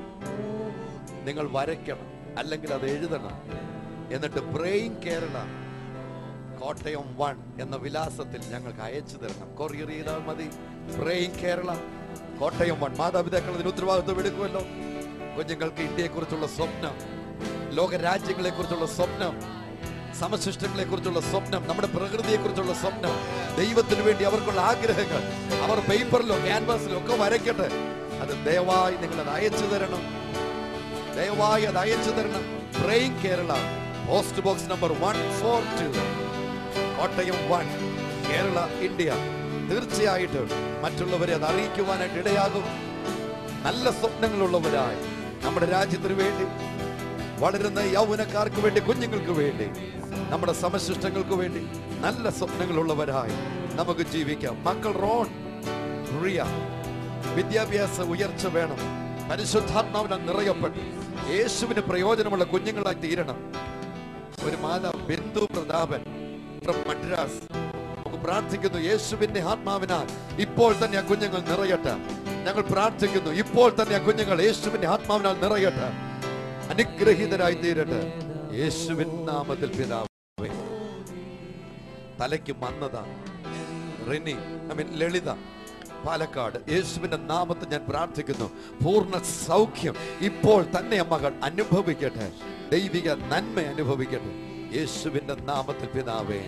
നിങ്ങൾ വരയ്ക്കണം അല്ലെങ്കിൽ അത് എഴുതണം എന്നിട്ട് ബ്രെയിൻ കേരള കോട്ടയം വൺ എന്ന വിലാസത്തിൽ ഞങ്ങൾക്ക് അയച്ചു തരണം കൊറിയർ ചെയ്താൽ മതി ബ്രെയിൻ കേരള കോട്ടയം വൺ മാതാപിതാക്കൾ അതിന് ഉത്തരവാദിത്വം എടുക്കുമല്ലോ കുഞ്ഞുങ്ങൾക്ക് ഇന്ത്യയെ കുറിച്ചുള്ള സ്വപ്നം ലോക രാജ്യങ്ങളെ കുറിച്ചുള്ള സ്വപ്നം സമശിഷ്ടങ്ങളെ കുറിച്ചുള്ള സ്വപ്നം നമ്മുടെ പ്രകൃതിയെ കുറിച്ചുള്ള സ്വപ്നം ദൈവത്തിന് വേണ്ടി അവർക്കുള്ള ആഗ്രഹങ്ങൾ അവർ പേപ്പറിലോ ക്യാൻവാസിലോ ഒക്കെ വരയ്ക്കട്ടെ അത് ദയവായി നിങ്ങൾ അത് അയച്ചു തരണം ദയവായി അത് അയച്ചു തരണം brain Kerala post box number one four two Kottayam one Kerala India തീർച്ചയായിട്ടും മറ്റുള്ളവരെ അത് അറിയിക്കുവാനായിട്ട് ഇടയാകും നല്ല സ്വപ്നങ്ങളുള്ളവരായി നമ്മുടെ രാജ്യത്തിന് വേണ്ടി വളരുന്ന യൗവനക്കാർക്ക് വേണ്ടി കുഞ്ഞുങ്ങൾക്ക് വേണ്ടി നമ്മുടെ സമശിഷ്ടങ്ങൾക്ക് വേണ്ടി നല്ല സ്വപ്നങ്ങളുള്ളവരായി നമുക്ക് ജീവിക്കാം മക്കൾ റോൺ റിയ വിദ്യാഭ്യാസ ഉയർച്ച വേണം പരിശുദ്ധാത്മാവിനെ നിറയപ്പെട്ട് യേശുവിന് പ്രയോജനമുള്ള കുഞ്ഞുങ്ങളായി തീരണം ഒരു മാതാവ് ബിന്ദു പ്രതാപൻ ഫ്രം മദ്രാസ് നമുക്ക് പ്രാർത്ഥിക്കുന്നു യേശുവിന്റെ ആത്മാവിനാൽ ഇപ്പോൾ തന്നെ ആ കുഞ്ഞുങ്ങൾ നിറയട്ടെ ഞങ്ങൾ പ്രാർത്ഥിക്കുന്നു ഇപ്പോൾ തന്നെ ആ കുഞ്ഞുങ്ങൾ യേശുവിന്റെ ആത്മാവിനാൽ നിറയട്ടെ അനുഗ്രഹീതരായി തീരട്ടെ യേശുവിൻ നാമത്തിൽ പിതാവേ തലയ്ക്ക് മന്നത റിനി ഐ മീൻ ലളിത പാലക്കാട് യേശുവിന്റെ നാമത്തിൽ ഞാൻ പ്രാർത്ഥിക്കുന്നു പൂർണ്ണ സൗഖ്യം ഇപ്പോൾ തന്നെ ആ മകൾ അനുഭവിക്കട്ടെ ദൈവിക നന്മ അനുഭവിക്കട്ടെ യേശുവിന്റെ നാമത്തിൽ പിതാവേ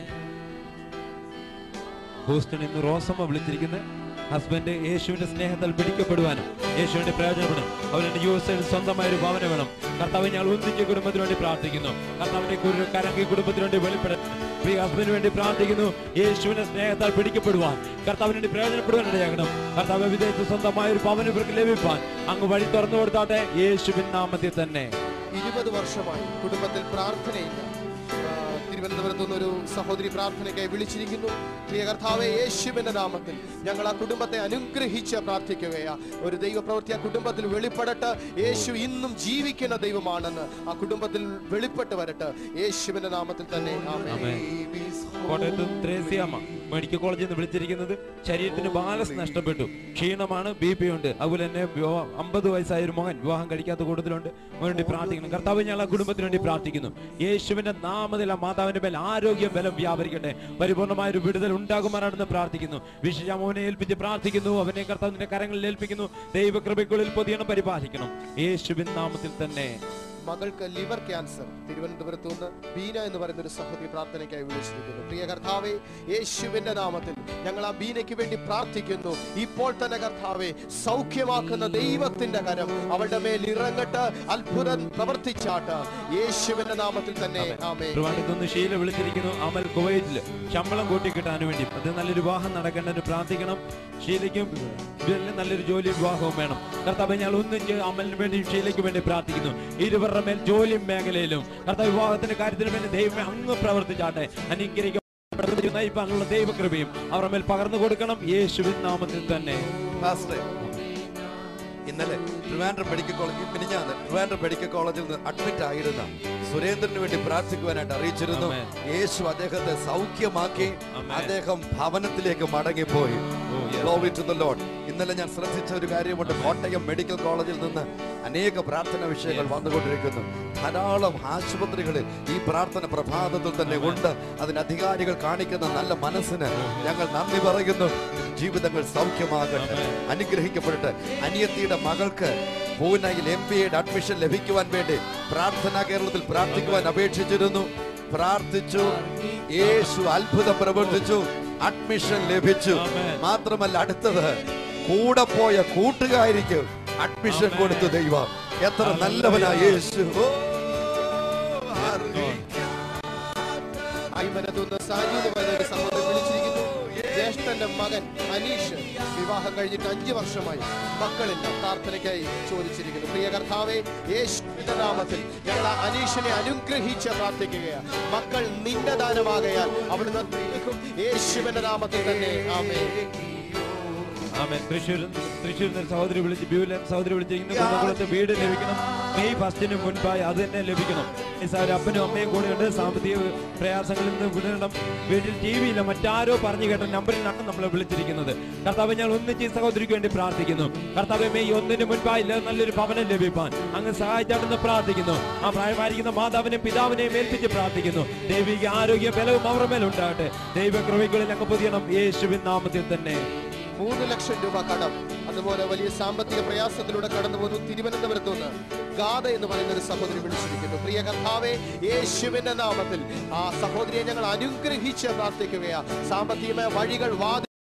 ഹൂസ്റ്റൺ ഇന്ന് റോസമ്മ വിളിച്ചിരിക്കുന്നത് ഹസ്ബൻഡ് യേശുവിന്റെ സ്നേഹത്താൽ പിടിക്കപ്പെടുവാനും യേശുവിന്റെ പ്രയോജനപ്പെടും അവരുടെ യു എസ് എയിൽ സ്വന്തമായ ഒരു ഭവനം വേണം കർത്താവ് ഞങ്ങൾ ഒന്നിച്ച് കുടുംബത്തിന് വേണ്ടി പ്രാർത്ഥിക്കുന്നു കർത്താവിന്റെ കുരു കരങ്കി കുടുംബത്തിന് വേണ്ടി വെളിപ്പെടും പ്രിയ ഹസ്ബൻഡിന് വേണ്ടി പ്രാർത്ഥിക്കുന്നു യേശുവിന്റെ സ്നേഹത്താൽ പിടിക്കപ്പെടുവാൻ കർത്താവിന് വേണ്ടി പ്രയോജനപ്പെടുവാൻ ഇടയാകണം കർത്താവ് വിദേശത്ത് സ്വന്തമായ ഒരു ഭവനം ഇവർക്ക് ലഭിപ്പാൻ അങ്ങ് വഴി തുറന്നു കൊടുത്താട്ടെ യേശുവിൻ നാമത്തിൽ തന്നെ ഇരുപത് വർഷമായി കുടുംബത്തിൽ പ്രാർത്ഥനയില്ല ആ, തിരുവനന്തപുരത്ത് നിന്ന് ഒരു സഹോദരി പ്രാർത്ഥനയ്ക്കായി വിളിച്ചിരിക്കുന്നു പ്രിയ കർത്താവെ യേശുവിന്റെ നാമത്തിൽ ഞങ്ങൾ ആ കുടുംബത്തെ അനുഗ്രഹിച്ച് പ്രാർത്ഥിക്കുകയാ ഒരു ദൈവപ്രവൃത്തി ആ കുടുംബത്തിൽ വെളിപ്പെടട്ടെ യേശു ഇന്നും ജീവിക്കുന്ന ദൈവമാണെന്ന് ആ കുടുംബത്തിൽ വെളിപ്പെട്ട് വരട്ടെ യേശുവിന്റെ നാമത്തിൽ തന്നെ ആമേൻ ആമേൻ. കോട്ടയത്ത് ത്രേസ്യാമ്മ മെഡിക്കൽ കോളേജിൽ നിന്ന് വിളിച്ചിരിക്കുന്നത് ശരീരത്തിന് ബാലൻസ് നഷ്ടപ്പെട്ടു ക്ഷീണമാണ് ബി പി ഉണ്ട് അതുപോലെ തന്നെ അമ്പത് വയസ്സായ ഒരു മകൻ വിവാഹം കഴിക്കാത്ത കൂടുതലുണ്ട് വേണ്ടി പ്രാർത്ഥിക്കണം കർത്താവ് ഞങ്ങൾ ആ കുടുംബത്തിന് വേണ്ടി പ്രാർത്ഥിക്കുന്നു യേശുവിന്റെ നാമത്തിൽ ആ മാതാവിന്റെ മേൽ ആരോഗ്യം ബലം വ്യാപരിക്കട്ടെ പരിപൂർണമായ ഒരു വിടുതൽ ഉണ്ടാകുമാറാണെന്ന് പ്രാർത്ഥിക്കുന്നു വിശേഷ മോനെ ഏൽപ്പിച്ച് പ്രാർത്ഥിക്കുന്നു അവനെ കർത്താവിന്റെ കരങ്ങളിൽ ഏൽപ്പിക്കുന്നു ദൈവകൃപയ്ക്കുള്ളിൽ പൊതിയണം പരിപാലിക്കണം യേശുവിൻ നാമത്തിൽ തന്നെ മകൾക്ക് ലിവർ ക്യാൻസർ തിരുവനന്തപുരത്ത് നിന്ന് ബീന എന്ന് പറയുന്ന ഒരു സഹോദരി പ്രാർത്ഥനയ്ക്കായി വിളിച്ചിരിക്കുന്നു പ്രിയ കർത്താവെ യേശുവിന്റെ നാമത്തിൽ ഞങ്ങൾ ആ ബീനയ്ക്ക് വേണ്ടി പ്രാർത്ഥിക്കുന്നു ഇപ്പോൾ തന്നെ കർത്താവെ സൗഖ്യമാക്കുന്ന ദൈവത്തിന്റെ കരം അവളുടെ മേൽ ഇറങ്ങട്ട് അത്ഭുതം പ്രവർത്തിച്ചാട്ട് യേശുവിന്റെ നാമത്തിൽ തന്നെ ആമേ ട്രിവാൻഡ്രത്തുനിന്ന് ഷീല വിളിച്ചിരിക്കുന്നു അമൽ കുവൈറ്റില് ശമ്പളം കൂട്ടി കിട്ടാൻ വേണ്ടി അത് നല്ലൊരു വിവാഹം നടക്കേണ്ടതിന് പ്രാർത്ഥിക്കണം ഷീലയ്ക്കും ബില്ലിന് നല്ലൊരു ജോലി വിവാഹവും വേണം കർത്താവ് ഞങ്ങൾ ഒന്നിച്ച് അമലിന് വേണ്ടി ഷീലയ്ക്ക് വേണ്ടി പ്രാർത്ഥിക്കുന്നു ഇരുവരുടെ മേൽ ജോലി മേഖലയിലും കർത്താവ് വിവാഹത്തിന്റെ കാര്യത്തിന് വേണ്ടി ദൈവമേ അങ്ങ് പ്രവർത്തിച്ചാട്ടെ അനുഗ്രഹിക്കും നയിപ്പാനുള്ള ദൈവകൃപയും അവരുടെ മേൽ പകർന്നു കൊടുക്കണം യേശുവിൻ നാമത്തിൽ തന്നെ പാസ്റ്ററെ ഇന്നലെ ട്രിവാൻഡ്രം മെഡിക്കൽ കോളേജ് മിനിഞ്ഞാന്ന് ട്രിവാൻഡ്രം മെഡിക്കൽ കോളേജിൽ നിന്ന് അഡ്മിറ്റ് ആയിരുന്ന സുരേന്ദ്രന് വേണ്ടി പ്രാർത്ഥിക്കുവാനായിട്ട് അറിയിച്ചിരുന്നു ആമേൻ. യേശു അദ്ദേഹത്തെ സൗഖ്യമാക്കി ആമേൻ. അദ്ദേഹം ഭവനത്തിലേക്ക് മടങ്ങിപ്പോയി Oh, yes. Glory to the Lord. ഇന്നലെ ഞാൻ ശ്രദ്ധിച്ച ഒരു കാര്യമുണ്ട് കോട്ടയം മെഡിക്കൽ കോളേജിൽ നിന്ന് അനേക പ്രാർത്ഥന വിഷയങ്ങൾ വന്നുകൊണ്ടിരിക്കുന്നു ധാരാളം ആശുപത്രികളിൽ ഈ പ്രാർത്ഥന പ്രഭാതത്തിൽ തന്നെ ഉണ്ട് അതിന് അധികാരികൾ കാണിക്കുന്ന നല്ല മനസ്സിന് ഞങ്ങൾ നന്ദി പറയുന്നു ജീവിതങ്ങൾ സൗഖ്യമാകട്ടെ അനുഗ്രഹിക്കപ്പെടട്ടെ അനിയത്തിയുടെ മകൾക്ക് പൂനെയിൽ എം ബി എയുടെ അഡ്മിഷൻ ലഭിക്കുവാൻ വേണ്ടി പ്രാർത്ഥനാ കേരളത്തിൽ പ്രാർത്ഥിക്കുവാൻ അപേക്ഷിച്ചിരുന്നു പ്രാർത്ഥിച്ചു യേശു അത്ഭുതം പ്രവർത്തിച്ചു അഡ്മിഷൻ ലഭിച്ചു ആമേൻ. മാത്രമല്ല അടുത്തത് കൂടെ പോയ കൂട്ടുകാരിക്ക് അഡ്മിഷൻ ആമേൻ. കൊടുത്തു ദൈവം എത്ര ഹല്ലേലൂയ. നല്ലവനാ യേശു ഓ, അയ്മനത്തുനിന്ന് സാജു എന്ന് പറയുന്ന ഒരു സഹോദരൻ വിളിച്ചിരിക്കുന്നു ജ്യേഷ്ഠന്റെ മകൻ അനീഷ് വിവാഹം കഴിഞ്ഞിട്ട് അഞ്ചു വർഷമായി മക്കളില്ല പ്രാർത്ഥനയ്ക്കായി ചോദിച്ചിരിക്കുന്നു പ്രിയ കർത്താവെ യേശുവിന്റെ നാമത്തിൽ ഞങ്ങൾ ആ അനീഷിനെ അനുഗ്രഹിച്ച് പ്രാർത്ഥിക്കുകയാണ് മക്കൾ നിന്റെ ദാനമാകയാൽ അവിടുന്ന് നിൽക്കും യേശുവിന്റെ നാമത്തിൽ തന്നെ ആമേ ആമേൻ തൃശ്ശൂർ തൃശ്ശൂരിൽ നിന്ന് സഹോദരി വിളിച്ച് ബ്യൂലൻ സഹോദരി വിളിച്ചിരിക്കുന്നു കുന്നംകുളത്ത് വീട് ലഭിക്കണം മെയ് ഫസ്റ്റിന് മുൻപായി അത് തന്നെ ലഭിക്കണം നിസ്സാര അപ്പനും അമ്മയും കൂടെ ഉണ്ട് സാമ്പത്തിക പ്രയാസങ്ങളിൽ നിന്ന് വിടണം വീട്ടിൽ ടി വിയില്ല മറ്റാരോ പറഞ്ഞു കേട്ട നമ്പറിലാണ് നമ്മളെ വിളിച്ചിരിക്കുന്നത് കർത്താവ് ഞങ്ങൾ ഒന്നിച്ച് ഈ സഹോദരിക്ക് വേണ്ടി പ്രാർത്ഥിക്കുന്നു കർത്താവ് മെയ് ഒന്നിന് മുൻപായി ല- നല്ലൊരു ഭവനം ലഭിപ്പാൻ അങ്ങ് സഹായിച്ചാണെന്ന് പ്രാർത്ഥിക്കുന്നു ആ പ്രായമായിരിക്കുന്ന മാതാവിനെയും പിതാവിനെയും ഏൽപ്പിച്ച് പ്രാർത്ഥിക്കുന്നു ദൈവിക ആരോഗ്യ ബലവും അവരുടെ മേലുണ്ടാകട്ടെ ദൈവകൃപകളിൽ അങ്ങ് പൊതിയണം യേശുവിൻ നാമത്തിൽ തന്നെ മൂന്ന് ലക്ഷം രൂപ കടം അതുപോലെ വലിയ സാമ്പത്തിക പ്രയാസത്തിലൂടെ കടന്നു പോകുന്നു തിരുവനന്തപുരത്ത് നിന്ന് ഗാഥ എന്ന് പറയുന്ന ഒരു സഹോദരി വിളിച്ചിരിക്കുന്നു പ്രിയ കർത്താവെ യേശുവിന്റെ നാമത്തിൽ ആ സഹോദരിയെ ഞങ്ങൾ അനുഗ്രഹിച്ച് പ്രാർത്ഥിക്കുകയാ സാമ്പത്തികമായ വഴികൾ വാതിലുകൾ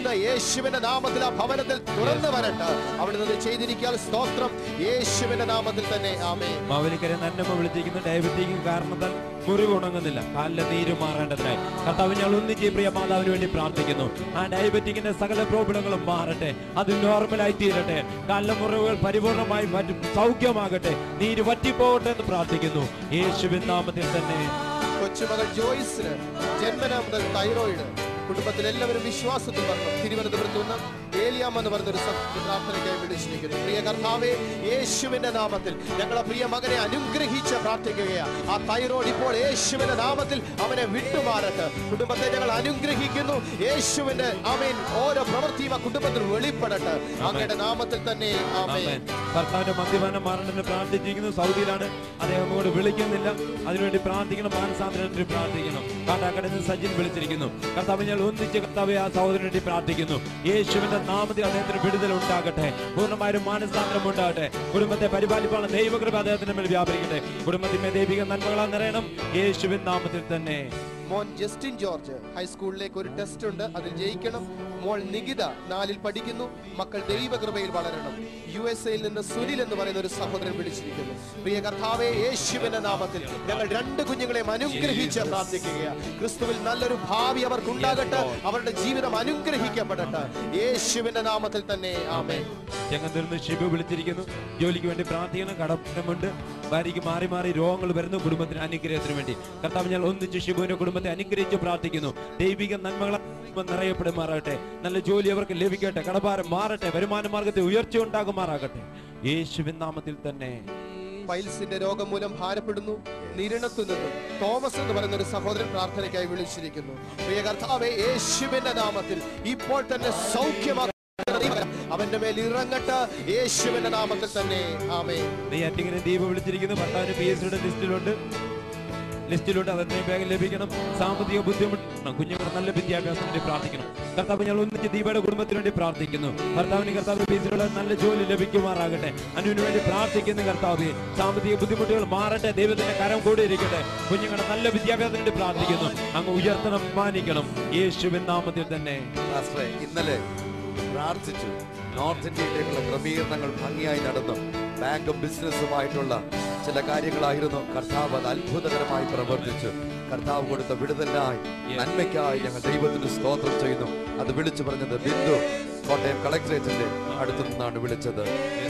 ഇന്ന് യേശുവിന്റെ നാമത്തിൽ ആ ഭവനത്തിൽ തുറന്നു വരട്ടെ അവിടെ നിന്ന് ചെയ്തിരിക്കാൻ സ്തോത്രം യേശുവിന്റെ നാമത്തിൽ തന്നെ ആമേ മാവലിക്കരെ നന്മ വിളിച്ചിരിക്കുന്നു ഡയബറ്റിക്കും കാരണത്താൽ മുറിവ് ഉണങ്ങുന്നില്ല കാലിലെ നീര് മാറേണ്ടതിനായി കർത്താവ് ഞങ്ങൾ ഒന്നിച്ച് ഈ പ്രിയ മാതാവിന് വേണ്ടി പ്രാർത്ഥിക്കുന്നു ആ ഡയബറ്റിക്കിന്റെ സകല പ്രോബ്ലങ്ങളും മാറട്ടെ അത് നോർമലായി തീരട്ടെ കാലിലെ മുറിവുകൾ പരിപൂർണമായി മാറ്റി സൗഖ്യമാകട്ടെ നീര് വറ്റിപ്പോകട്ടെ എന്ന് പ്രാർത്ഥിക്കുന്നു യേശുവിൻ നാമത്തിൽ തന്നെ കൊച്ചുമകൾ ജോയ്സിന് ജന്മന മുതൽ തൈറോയിഡ് കുടുംബത്തിൽ എല്ലാവരും വിശ്വാസത്തിൽ പറഞ്ഞു തിരുവനന്തപുരത്ത് നിന്ന് ഏലിയാം എന്ന് പറഞ്ഞൊരു സത്യ പ്രാർത്ഥനയ്ക്കായി വിളിച്ചിരിക്കുന്നു പ്രിയ കർത്താവേ യേശുവിന്റെ നാമത്തിൽ ഞങ്ങളെ പ്രിയ മകനെ അനുഗ്രഹിച്ച് പ്രാർത്ഥിക്കുകയാണ് ആ തൈറോയ്ഡ് ഇപ്പോൾ യേശുവിന്റെ നാമത്തിൽ അവനെ വിട്ടുമാറട്ടെ കുടുംബത്തെ ഞങ്ങൾ അനുഗ്രഹിക്കുന്നു യേശുവിന്റെ ആമേൻ ഓരോ പ്രവൃത്തിയും ആ കുടുംബത്തിൽ വെളിപ്പെടട്ടെ അങ്ങയുടെ നാമത്തിൽ തന്നെ ആമേൻ ആമേൻ. കർത്താവിന്റെ മദ്യപാനം മാറണമെന്ന് പ്രാർത്ഥിച്ചിരിക്കുന്നു സൗദിയിലാണ് അദ്ദേഹം അങ്ങോട്ട് വിളിക്കുന്നില്ല അതിനുവേണ്ടി പ്രാർത്ഥിക്കണം മാനസാന്തരത്തിന് പ്രാർത്ഥിക്കണം കാട്ടാക്കടയിൽ നിന്ന് സജിൻ വിളിച്ചിരിക്കുന്നു കർത്താവ് ഞങ്ങൾ ഒന്നിച്ച് കർത്താവെ ആ സഹോദരന് വേണ്ടി പ്രാർത്ഥിക്കുന്നു യേശുവിന്റെ നാമത്തിൽ അദ്ദേഹത്തിന് വിടുതൽ ഉണ്ടാകട്ടെ പൂർണ്ണമായും മാനസാന്തരം ഉണ്ടാകട്ടെ കുടുംബത്തെ പരിപാലിപ്പാണ് ദൈവകൃപ അദ്ദേഹത്തിന്റെ മേൽ വ്യാപരിക്കട്ടെ കുടുംബത്തിന്റെ ദൈവിക നന്മകളാൽ നിറയണം യേശുവിൻ നാമത്തിൽ തന്നെ മോൻ ജസ്റ്റിൻ ജോർജ് ഹൈസ്കൂളിലേക്ക് ഒരു ടെസ്റ്റ് ഉണ്ട് അതിൽ ജയിക്കണം മോൾ നികിത നാലിൽ പഠിക്കുന്നു മക്കൾ ദൈവകൃപയിൽ വളരണം യു എസ് എയിൽ നിന്ന് സുനിൽ എന്ന് പറയുന്ന ഒരു സഹോദരൻ വിളിച്ചിരിക്കുന്നു പ്രിയ കർത്താവെ യേശുവിന്റെ നാമത്തിൽ ഞങ്ങൾ രണ്ട് കുഞ്ഞുങ്ങളെയും അനുഗ്രഹിച്ച് പ്രാർത്ഥിക്കുകയാണ് ക്രിസ്തുവിൽ നല്ലൊരു ഭാവി അവർക്ക് ഉണ്ടാകട്ടെ അവരുടെ ജീവിതം അനുഗ്രഹിക്കപ്പെടട്ടെ യേശുവിന്റെ നാമത്തിൽ തന്നെ ആമേൻ ചെങ്ങന്നൂരിൽ നിന്ന് ഷിബു വിളിച്ചിരിക്കുന്നു ജോലിക്ക് വേണ്ടി പ്രാർത്ഥിക്കണം കടപ്പുണ്ട് ഭാര്യയ്ക്ക് മാറി മാറി രോഗങ്ങൾ വരുന്നു കുടുംബത്തിന് അനുഗ്രഹത്തിന് വേണ്ടി കർത്താവ് ഞാൻ ഒന്നിച്ച് ഷിബുവിന്റെ കുടുംബത്തെ അനുഗ്രഹിച്ച് പ്രാർത്ഥിക്കുന്നു ദൈവിക നന്മകളെ നിറയപ്പെടുമാറാകട്ടെ നല്ല ജോലി അവർക്ക് ലഭിക്കട്ടെ കടഭാരം മാറട്ടെ വരുമാന മാർഗത്തെ ഉയർച്ച ഉണ്ടാകുമാറാകട്ടെ യേശുവിൻ നാമത്തിൽ തന്നെ പൈൽസിന്റെ രോഗം മൂലം ഭാരപ്പെടുന്നു നിരണത്തു നിന്നും തോമസ് എന്ന് പറയുന്ന ഒരു സഹോദരൻ പ്രാർത്ഥനയ്ക്കായി വിളിച്ചിരിക്കുന്നു പ്രിയ കർത്താവെ യേശുവിന്റെ നാമത്തിൽ ഇപ്പോൾ തന്നെ സൗഖ്യമാക്കി അവന്റെ മേൽ ഇറങ്ങട്ടെ യേശുവിന്റെ നാമത്തിൽ തന്നെ ആമേ നെയ്യാറ്റിങ്ങനെ ദീപ വിളിച്ചിരിക്കുന്നു ഭർത്താവിന് പി എസ് സിയുടെ ലിസ്റ്റിലുണ്ട് ലിസ്റ്റിലുണ്ട് അത് എത്രയും വേഗം ലഭിക്കണം സാമ്പത്തിക ബുദ്ധിമുട്ട് കുഞ്ഞുങ്ങളുടെ നല്ല വിദ്യാഭ്യാസത്തിന് വേണ്ടി പ്രാർത്ഥിക്കണം കർത്താവ് ഞങ്ങൾ ഒന്നിച്ച് ദീപയുടെ കുടുംബത്തിന് വേണ്ടി പ്രാർത്ഥിക്കുന്നു കർത്താവിന് കർത്താവ് പി എസ് സിയുടെ നല്ല ജോലി ലഭിക്കുമാറാകട്ടെ അനുവിന് വേണ്ടി പ്രാർത്ഥിക്കുന്നു കർത്താവ് സാമ്പത്തിക ബുദ്ധിമുട്ടുകൾ മാറട്ടെ ദൈവത്തിന്റെ കരം കൂടെ ഇരിക്കട്ടെ കുഞ്ഞുങ്ങളുടെ നല്ല വിദ്യാഭ്യാസത്തിന് വേണ്ടി പ്രാർത്ഥിക്കുന്നു അങ്ങ് ഉയർത്തണം മാനിക്കണം യേശുവിൻ നാമത്തിൽ തന്നെ പാസ്റ്ററെ ഇന്നലെ പ്രാർത്ഥിച്ചു നോർത്ത് ഇന്ത്യയിലേക്കുള്ള ക്രമീകരണങ്ങൾ ഭംഗിയായി നടന്നു ബാങ്കും ബിസിനസ്സുമായിട്ടുള്ള ചില കാര്യങ്ങളായിരുന്നു കർത്താവ് അത് അത്ഭുതകരമായി പ്രവർത്തിച്ചു കർത്താവ് കൊടുത്ത വിടുതലിനായി നന്മയ്ക്കായി ഞങ്ങൾ ദൈവത്തിന് സ്തോത്രം ചെയ്യുന്നു അത് വിളിച്ചു പറഞ്ഞത് ബിന്ദു കോട്ടയം കളക്ടറേറ്റിന്റെ അടുത്തു നിന്നാണ് വിളിച്ചത്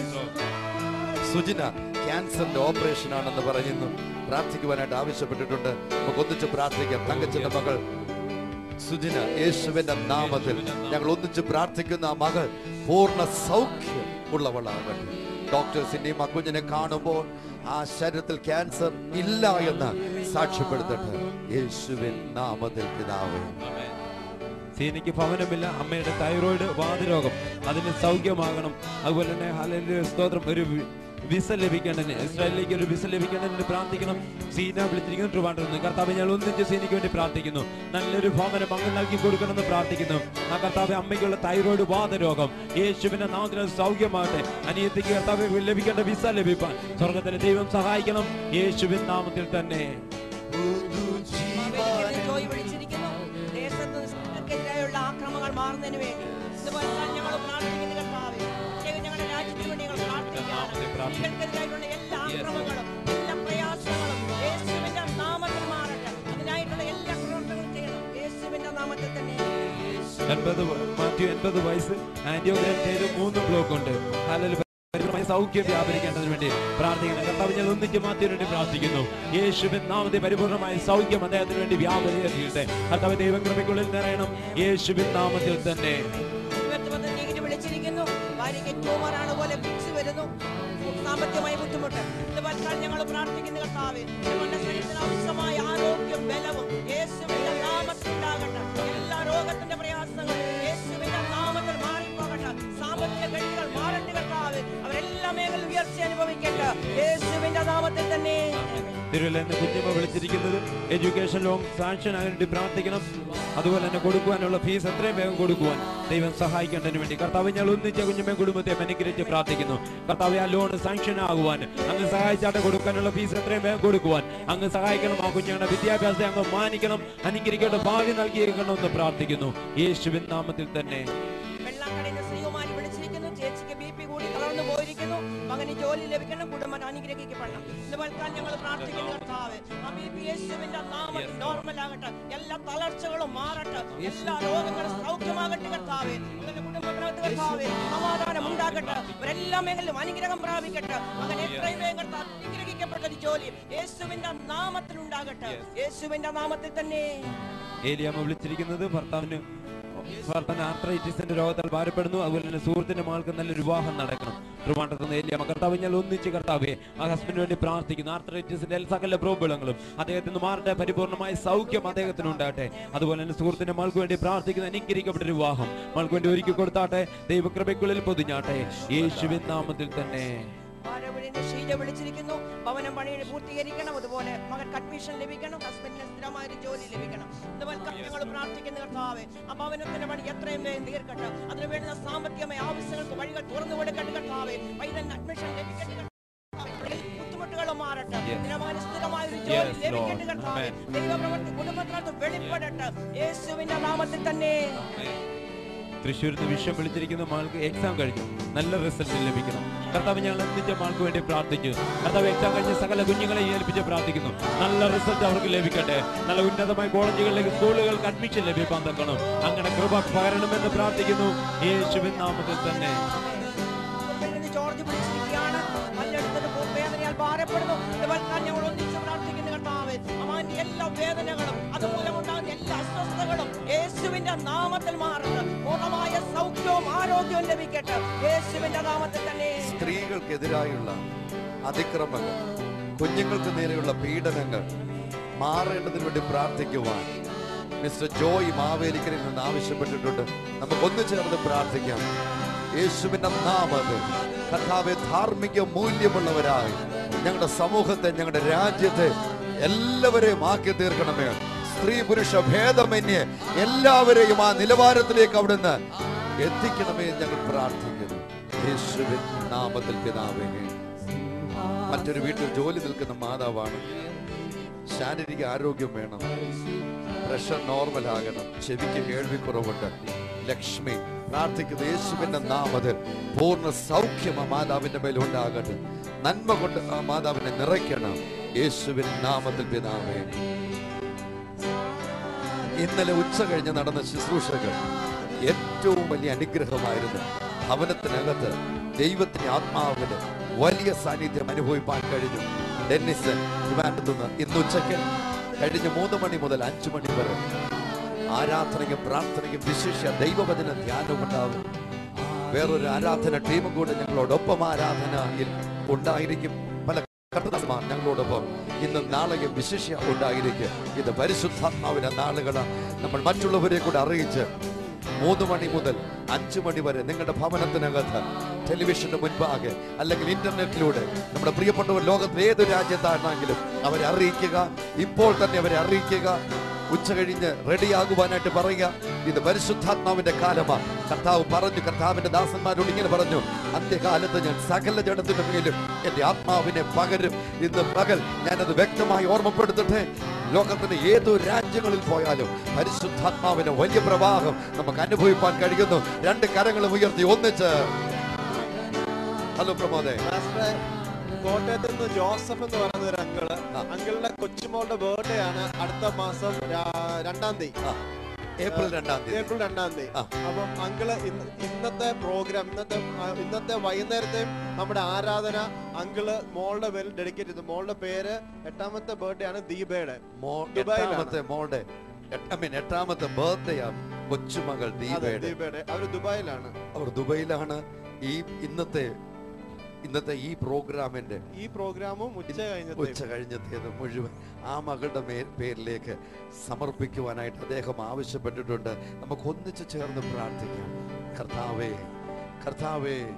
സുജിന ക്യാൻസറിന്റെ ഓപ്പറേഷൻ ആണെന്ന് പറയുന്നു പ്രാർത്ഥിക്കുവാനായിട്ട് ആവശ്യപ്പെട്ടിട്ടുണ്ട് നമുക്ക് ഒന്നിച്ച് പ്രാർത്ഥിക്കാം തങ്കച്ചന്റെ മകൾ സുജിന യേശുവിന്റെ നാമത്തിൽ ഞങ്ങൾ ഒന്നിച്ച് പ്രാർത്ഥിക്കുന്ന ആ മകൾ പൂർണ്ണ സൗഖ്യം ഉള്ളവളാകട്ടെ ഡോക്ടേഴ്സിന്റെയും ആ കുഞ്ഞിനെ കാണുമ്പോൾ ആ ശരീരത്തിൽ ക്യാൻസർ ഇല്ല എന്ന് സാക്ഷ്യപ്പെടുത്തട്ടെ യേശുവിൻ നാമത്തിൽ പിതാവേ സീനയ്ക്ക് ഭവനമില്ല അമ്മയുടെ തൈറോയിഡ് വാതരോഗം അതിന് സൗഖ്യമാകണം അതുപോലെ തന്നെ ഹല്ലേലൂയ സ്തോത്രം ഒരു വി- വിസ ലഭിക്കേണ്ടതിന് ഇസ്രായേലിലേക്ക് ഒരു വിസ ലഭിക്കേണ്ടതിന് പ്രാർത്ഥിക്കണം സീന വിളിച്ചിരിക്കുന്നു ട്രിവാൻഡ്രം കർത്താവ് ഞങ്ങൾ ഒന്നിച്ച് സീനയ്ക്ക് വേണ്ടി പ്രാർത്ഥിക്കുന്നു നല്ലൊരു ഭവനം അങ്ങ് നൽകി കൊടുക്കണമെന്ന് പ്രാർത്ഥിക്കുന്നു ആ കർത്താവ് അമ്മയ്ക്കുള്ള തൈറോയിഡ് വാതരോഗം യേശുവിന്റെ നാമത്തിൽ അത് സൗഖ്യമാകട്ടെ അനിയത്തിക്ക് കർത്താവ് ലഭിക്കേണ്ട വിസ ലഭിപ്പാൻ സ്വർഗത്തിലെ ദൈവം സഹായിക്കണം യേശുവിൻ നാമത്തിൽ തന്നെ മാവേലിക്കരയിൽ ജോയി വിളിച്ചിരിക്കുന്നു ദേശത്ത് നിസ്കാരക്കെതിരായുള്ള ആക്രമങ്ങൾ മാറുന്നതിന് വേണ്ടി ഇതുപോലെ തന്നെ ഞങ്ങൾ പ്രാർത്ഥിക്കുന്നു കർത്താവേ. ദൈവം ഞങ്ങളുടെ രാജ്യത്തിന് വേണ്ടി ഞങ്ങൾ പ്രാർത്ഥിക്കുകയാണ് സ്ത്രീകൾക്കെതിരായിട്ടുള്ള എല്ലാ ആക്രമങ്ങളും എല്ലാ പ്രയാസങ്ങളും യേശുവിന്റെ നാമത്തിൽ മാറട്ടെ അതിനായിട്ടുള്ള എല്ലാ പ്രവർത്തനങ്ങളും ചെയ്യണം യേശുവിന്റെ നാമത്തിൽ തന്നെ എൺപത് മാത്യു എൺപത് വയസ്സ് ആന്റിയോഗ്രാം ചെയ്ത് മൂന്ന് ബ്ലോക്ക് ഉണ്ട് ഹല്ലേലൂയ. പരിപൂർണ്ണമായ സൗഖ്യം വ്യാപരിക്കേണ്ടതിന് വേണ്ടി പ്രാർത്ഥിക്കണം കർത്താവ് ഞാൻ ഒന്നിച്ച് മാറ്റിയതിനു വേണ്ടി പ്രാർത്ഥിക്കുന്നു യേശുവിൻ നാമത്തെ പരിപൂർണ്ണമായ സൗഖ്യം അദ്ദേഹത്തിന് വേണ്ടി വ്യാപരിക്കട്ടെ കർത്താവ് ദൈവം കൃപയ്ക്കുള്ളിൽ നിറയണം യേശുവിൻ നാമത്തിൽ തന്നെ ഇരുപത്തിമൂന്ന് ഡിഗ്രി വിളിച്ചിരിക്കുന്നു ഭാര്യയ്ക്ക് ട്യൂമറാണ് പോലെ പിടിച്ചു വരുന്നു സാമ്പത്തികമായി ബുദ്ധിമുട്ട് ഇത് വച്ചാൽ ഞങ്ങൾ പ്രാർത്ഥിക്കുന്ന കർത്താവേ ഞങ്ങളുടെ ശരീരത്തിന് ആവശ്യമായ ആരോഗ്യം ബലവും യേശുവിന്റെ നാമത്തിൽ ഉണ്ടാകട്ടെ എല്ലാ രോഗത്തിന്റെ പ്രയാസങ്ങൾ യേശുവിന്റെ നാമത്തിൽ മാറിപ്പോകട്ടെ സാമ്പത്തിക കഴിവുകൾ മാറട്ടെ കർത്താവേ അവരെല്ലാ മേഖലയിലും ഉയർച്ച അനുഭവിക്കട്ടെ യേശുവിന്റെ നാമത്തിൽ തന്നെ തിരുവല്ല എന്ന കുഞ്ഞമ്മ വിളിച്ചിരിക്കുന്നത് എഡ്യൂക്കേഷൻ ലോൺ സാങ്ഷൻ ആകാൻ വേണ്ടി പ്രാർത്ഥിക്കണം അതുപോലെ തന്നെ കൊടുക്കുവാനുള്ള ഫീസ് എത്രയും വേഗം കൊടുക്കുവാൻ ദൈവം സഹായിക്കേണ്ടതിന് വേണ്ടി കർത്താവ് ഞങ്ങൾ ഒന്നിച്ച കുഞ്ഞമ്മ കുടുംബത്തെ അനുഗ്രഹിച്ച് പ്രാർത്ഥിക്കുന്നു കർത്താവ് ആ ലോൺ സാങ്ഷൻ ആകുവാൻ അങ്ങ് സഹായിച്ചാട്ടെ കൊടുക്കാനുള്ള ഫീസ് എത്രയും വേഗം കൊടുക്കുവാൻ അങ്ങ് സഹായിക്കണം ആ കുഞ്ഞുങ്ങളുടെ വിദ്യാഭ്യാസത്തെ അങ്ങ് മാനിക്കണം അനുഗ്രഹിക്കേണ്ട ഭാവി നൽകിയിരിക്കണമെന്ന് പ്രാർത്ഥിക്കുന്നു യേശുവിൻ നാമത്തിൽ തന്നെ വെള്ളാക്കടയിലെ ശ്രീകുമാരി വിളിച്ചിരിക്കുന്നു ചേച്ചിക്ക് ബി പി കൂടി തളർന്നു പോയിരിക്കുന്നു മകന് ജോലി ലഭിക്കണം കുടുംബം അനുഗ്രഹിക്കപ്പെടണം ഇന്ന് വൽക്കാൻ ഞങ്ങൾ പ്രാർത്ഥിക്കുന്നു കർത്താവ് ആ ബി പി യേശുവിന്റെ നാമത്തിൽ നോർമൽ ആകട്ടെ എല്ലാ തളർച്ചകളും മാറട്ടെ എല്ലാ രോഗങ്ങളും സൗഖ്യമാകട്ടെ കർത്താവ് ഇവരുടെ കുടുംബത്തിനകത്ത് കർത്താവ് സമാധാനം ഉണ്ടാകട്ടെ ഇവരെല്ലാ മേഖലയിലും അനുഗ്രഹം പ്രാപിക്കട്ടെ അങ്ങനെ എത്രയും വേഗം കർത്താവ് അനുഗ്രഹിക്കപ്പെട്ട ഒരു ജോലി യേശുവിന്റെ നാമത്തിൽ ഉണ്ടാകട്ടെ യേശുവിന്റെ നാമത്തിൽ തന്നെ ഏലിയാമ്മ വിളിച്ചിരിക്കുന്നത് ഭർത്താവിന് ഭർത്താവിന് ആർത്രൈറ്റിസിന്റെ രോഗത്താൽ ഭാരപ്പെടുന്നു അതുപോലെ തന്നെ സുഹൃത്തിന്റെ മകൾക്ക് നല്ലൊരു വിവാഹം നടക്കണം ട്രിവാൻഡ്രത്ത് നിന്ന് ഏലിയാമ്മ കർത്താവ് ഞാൻ ഒന്നിച്ച് കർത്താവെ ആ ഹസ്ബൻഡിന് വേണ്ടി പ്രാർത്ഥിക്കുന്നു ആർത്രൈറ്റിസിന്റെ എല്ലാ സകല പ്രോബ്ലങ്ങളും അദ്ദേഹത്തിന് മാറട്ടെ പരിപൂർണമായ സൗഖ്യം അദ്ദേഹത്തിന് ഉണ്ടാകട്ടെ അതുപോലെ തന്നെ സുഹൃത്തിന്റെ മകൾക്ക് വേണ്ടി പ്രാർത്ഥിക്കുന്ന അനുഗ്രഹിക്കപ്പെട്ട ഒരു വിവാഹം മകൾക്ക് വേണ്ടി ഒരുക്കി കൊടുത്താട്ടെ ദൈവകൃപയ്ക്കുള്ളിൽ പൊതിഞ്ഞാട്ടെ യേശുവിൻ നാമത്തിൽ തന്നെ ആരോപണിന്ന് ഷീജ വിളിച്ചിരിക്കുന്നു ഭവനം പണി പൂർത്തീകരിക്കണം അതുപോലെ മകൾക്ക് അഡ്മിഷൻ ലഭിക്കണം ഹസ്ബൻഡിന് സ്ഥിരമായ ഒരു ജോലി ലഭിക്കണം അതുപോലെ ഞങ്ങൾ പ്രാർത്ഥിക്കുന്ന കർത്താവെ ആ ഭവനത്തിന്റെ പണി എത്രയും വേഗം തീർക്കട്ടെ അതിന് വേണ്ടുന്ന സാമ്പത്തികമായ ആവശ്യങ്ങൾക്ക് വഴികൾ തുറന്നു കൊടുക്കട്ടെ കർത്താവെ പൈതലിന് അഡ്മിഷൻ ലഭിക്കട്ടെ കർത്താവേ. ബുദ്ധിമുട്ടുകൾ മാറട്ടെ Yes. ഇതിന് മകന് സ്ഥിരമായ ഒരു ജോലി Yes, ലഭിക്കട്ടെ Lord. കർത്താവെ Amen. ദൈവപ്രവർത്തി കുടുംബത്തിനകത്ത് വെളിപ്പെടട്ടെ യേശുവിന്റെ നാമത്തിൽ തന്നെ തൃശ്ശൂരിൽ നിന്ന് വിഷം വിളിച്ചിരിക്കുന്ന മകൾക്ക് എക്സാം കഴിഞ്ഞു നല്ല റിസൾട്ട് ലഭിക്കണം കർത്താവ് ഞങ്ങൾ എന്തിന്റെ മകൾക്ക് വേണ്ടി പ്രാർത്ഥിച്ചു കർത്താവ് എക്സാം കഴിഞ്ഞ് സകല കുഞ്ഞുങ്ങളെ ഏൽപ്പിച്ച് പ്രാർത്ഥിക്കുന്നു നല്ല റിസൾട്ട് അവർക്ക് ലഭിക്കട്ടെ നല്ല ഉന്നതമായ കോളേജുകളിലേക്ക് സ്കൂളുകൾക്ക് അഡ്മിഷൻ ലഭിക്കാൻ തക്കണം അങ്ങനെ കൃപ പകരണമെന്ന് പ്രാർത്ഥിക്കുന്നു യേശുവിൻ നാമത്തിൽ തന്നെ കുറുമ്പലിന് ജോർജ് വിളിച്ചിരിക്കുകയാണ് പല്ലെടുത്തത് വേദനയാൽ ഭാരപ്പെടുന്നു ഇതുപോലെ ഞങ്ങൾ ഒന്നിച്ച് പ്രാർത്ഥിക്കുന്ന കർത്താവ് അവന്റെ എല്ലാ വേദനകളും അതുമൂലം ഉണ്ടാകുന്ന എല്ലാ അസ്വസ്ഥതകളും യേശുവിന്റെ നാമത്തിൽ മാറട്ടെ പൂർണ്ണമായ സൗഖ്യവും ആരോഗ്യവും ലഭിക്കട്ടെ യേശുവിന്റെ നാമത്തിൽ തന്നെ സ്ത്രീകൾക്കെതിരായുള്ള അതിക്രമങ്ങൾ കുഞ്ഞുങ്ങൾക്ക് നേരെയുള്ള പീഡനങ്ങൾ മാറേണ്ടതിന് വേണ്ടി പ്രാർത്ഥിക്കുവാൻ മിസ്റ്റർ ജോയ് മാവേലിക്കലിൽ നിന്ന് ആവശ്യപ്പെട്ടിട്ടുണ്ട് നമുക്ക് ഒന്നു ചേർന്ന് പ്രാർത്ഥിക്കാം യേശുവിന്റെ നാമത്തിൽ കർത്താവെ ധാർമ്മിക മൂല്യമുള്ളവരായി ഞങ്ങളുടെ സമൂഹത്തെ ഞങ്ങളുടെ രാജ്യത്തെ എല്ലാവരെയും ആക്കി തീർക്കണമേ സ്ത്രീ പുരുഷ ഭേദമന്യേ എല്ലാവരെയും ആ നിലവാരത്തിലേക്ക് അവിടുന്ന് എത്തിക്കണമേ എന്ന് ഞങ്ങൾ പ്രാർത്ഥിക്കുന്നു യേശുവിൻ നാമത്തിൽ പിതാവേ മറ്റൊരു വീട്ടിൽ ജോലി നിൽക്കുന്ന മാതാവാണ് ശാരീരിക ആരോഗ്യം വേണം പ്രഷർ നോർമൽ ആകണം ചെവിക്ക് കേൾവിക്കുറവുണ്ട് ലക്ഷ്മി പ്രാർത്ഥിക്കുന്ന യേശുവിന്റെ നാമത്തിൽ പൂർണ്ണ സൗഖ്യം ആ മാതാവിന്റെ മേൽ ഉണ്ടാകട്ടെ നന്മ കൊണ്ട് ആ മാതാവിനെ നിറയ്ക്കണം യേശുവിൻ നാമത്തിൽ പിതാവേ ഇന്നലെ ഉച്ച കഴിഞ്ഞ് നടന്ന ശുശ്രൂഷകൾ ഏറ്റവും വലിയ അനുഗ്രഹമായിരുന്നു ഭവനത്തിനകത്ത് ദൈവത്തിന്റെ ആത്മാവിന് വലിയ സാന്നിധ്യം അനുഭവിപ്പാൻ കഴിഞ്ഞു ഡെന്നിസ് ട്രിവാൻഡ്രത്ത് നിന്ന് ഇന്ന് ഉച്ചയ്ക്ക് കഴിഞ്ഞ മൂന്ന് മണി മുതൽ അഞ്ചു മണി വരെ ആരാധനയും പ്രാർത്ഥനയും വിശേഷ ദൈവവചന ധ്യാനവും ഉണ്ടാകും വേറൊരു ആരാധന ടീമും കൂടെ ഞങ്ങളോടൊപ്പം ആരാധനയിൽ ഉണ്ടായിരിക്കും പല കർത്തന്മാർ ഞങ്ങളോടൊപ്പം ഇന്നും നാളെയും വിശേഷ ഉണ്ടായിരിക്കും ഇത് പരിശുദ്ധാത്മാവിന്റെ നാളുകളാണ് നമ്മൾ മറ്റുള്ളവരെ കൂടെ അറിയിച്ച് മൂന്ന് മണി മുതൽ അഞ്ചു മണി വരെ നിങ്ങളുടെ ഭവനത്തിനകത്ത് ടെലിവിഷന്റെ മുൻപാകെ അല്ലെങ്കിൽ ഇന്റർനെറ്റിലൂടെ നമ്മുടെ പ്രിയപ്പെട്ടവർ ലോകത്തിൽ ഏത് രാജ്യത്താണെങ്കിലും അവരെ അറിയിക്കുക ഇപ്പോൾ തന്നെ അവരെ അറിയിക്കുക ഉച്ച കഴിഞ്ഞ് റെഡിയാകുവാനായിട്ട് പറയുക ഇത് പരിശുദ്ധാത്മാവിന്റെ കാലമാണ് കർത്താവ് പറഞ്ഞു കർത്താവിന്റെ ദാസന്മാരോട് ഇങ്ങനെ പറഞ്ഞു അന്ത്യകാലത്ത് ഞാൻ സകല ജഡത്തിന്റെ മേലും എന്റെ ആത്മാവിനെ പകരും ഇന്ന് പകൽ ഞാനത് വ്യക്തമായി ഓർമ്മപ്പെടുത്തട്ടെ ലോകത്തിന്റെ ഏതു രാജ്യങ്ങളിൽ പോയാലും പരിശുദ്ധാത്മാവിന്റെ വലിയ പ്രവാഹം നമുക്ക് അനുഭവിപ്പാൻ കഴിയുന്നു രണ്ട് കരങ്ങളും ഉയർത്തി ഒന്നിച്ച് ഹലോ പ്രമോദേ മാസ്റ്ററെ കോട്ടയത്ത് നിന്ന് ജോസഫ് എന്ന് പറയുന്ന ഒരു അങ്കിള് ആ. അങ്കിളുടെ കൊച്ചുമോളുടെ ബർത്ത്ഡേ ആണ് അടുത്ത മാസം രാ- രണ്ടാം തീയതി ആ, ഏപ്രിൽ രണ്ടാം തീയതി ഏപ്രിൽ രണ്ടാം തീയതി ആ. അപ്പം അങ്കിള് ഇന്ന് ഇന്നത്തെ പ്രോഗ്രാം ഇന്നത്തെ ആ, ഇന്നത്തെ വൈകുന്നേരത്തെ നമ്മുടെ ആരാധന അങ്കിള് മോളുടെ പേരിൽ ഡെഡിക്കേറ്റ് ചെയ്തു മോളുടെ പേര് എട്ടാമത്തെ ബർത്ത്ഡേ ആണ് ദീപയുടെ മോ ദുബായിലാണ്. എട്ടാമത്തെ മോളുടെ ഐ മീൻ എട്ടാമത്തെ ബർത്ത്ഡേ ആ കൊച്ചുമകൾ അതെ, ദീപയുടെ ദീപയുടെ അവര് ദുബായിലാണ് അവർ ദുബൈയിലാണ് ഈ ഇന്നത്തെ ഇന്നത്തെ ഈ പ്രോഗ്രാമിന്റെ ഈ പ്രോഗ്രാമും ഉച്ച ഉച്ച കഴിഞ്ഞത്തെ കഴിഞ്ഞത്തേത് മുഴുവൻ ആ മകളുടെ മേ പേരിലേക്ക് സമർപ്പിക്കുവാനായിട്ട് അദ്ദേഹം ആവശ്യപ്പെട്ടിട്ടുണ്ട് നമുക്ക് ഒന്നിച്ചു ചേർന്ന് പ്രാർത്ഥിക്കാം കർത്താവേ കർത്താവേ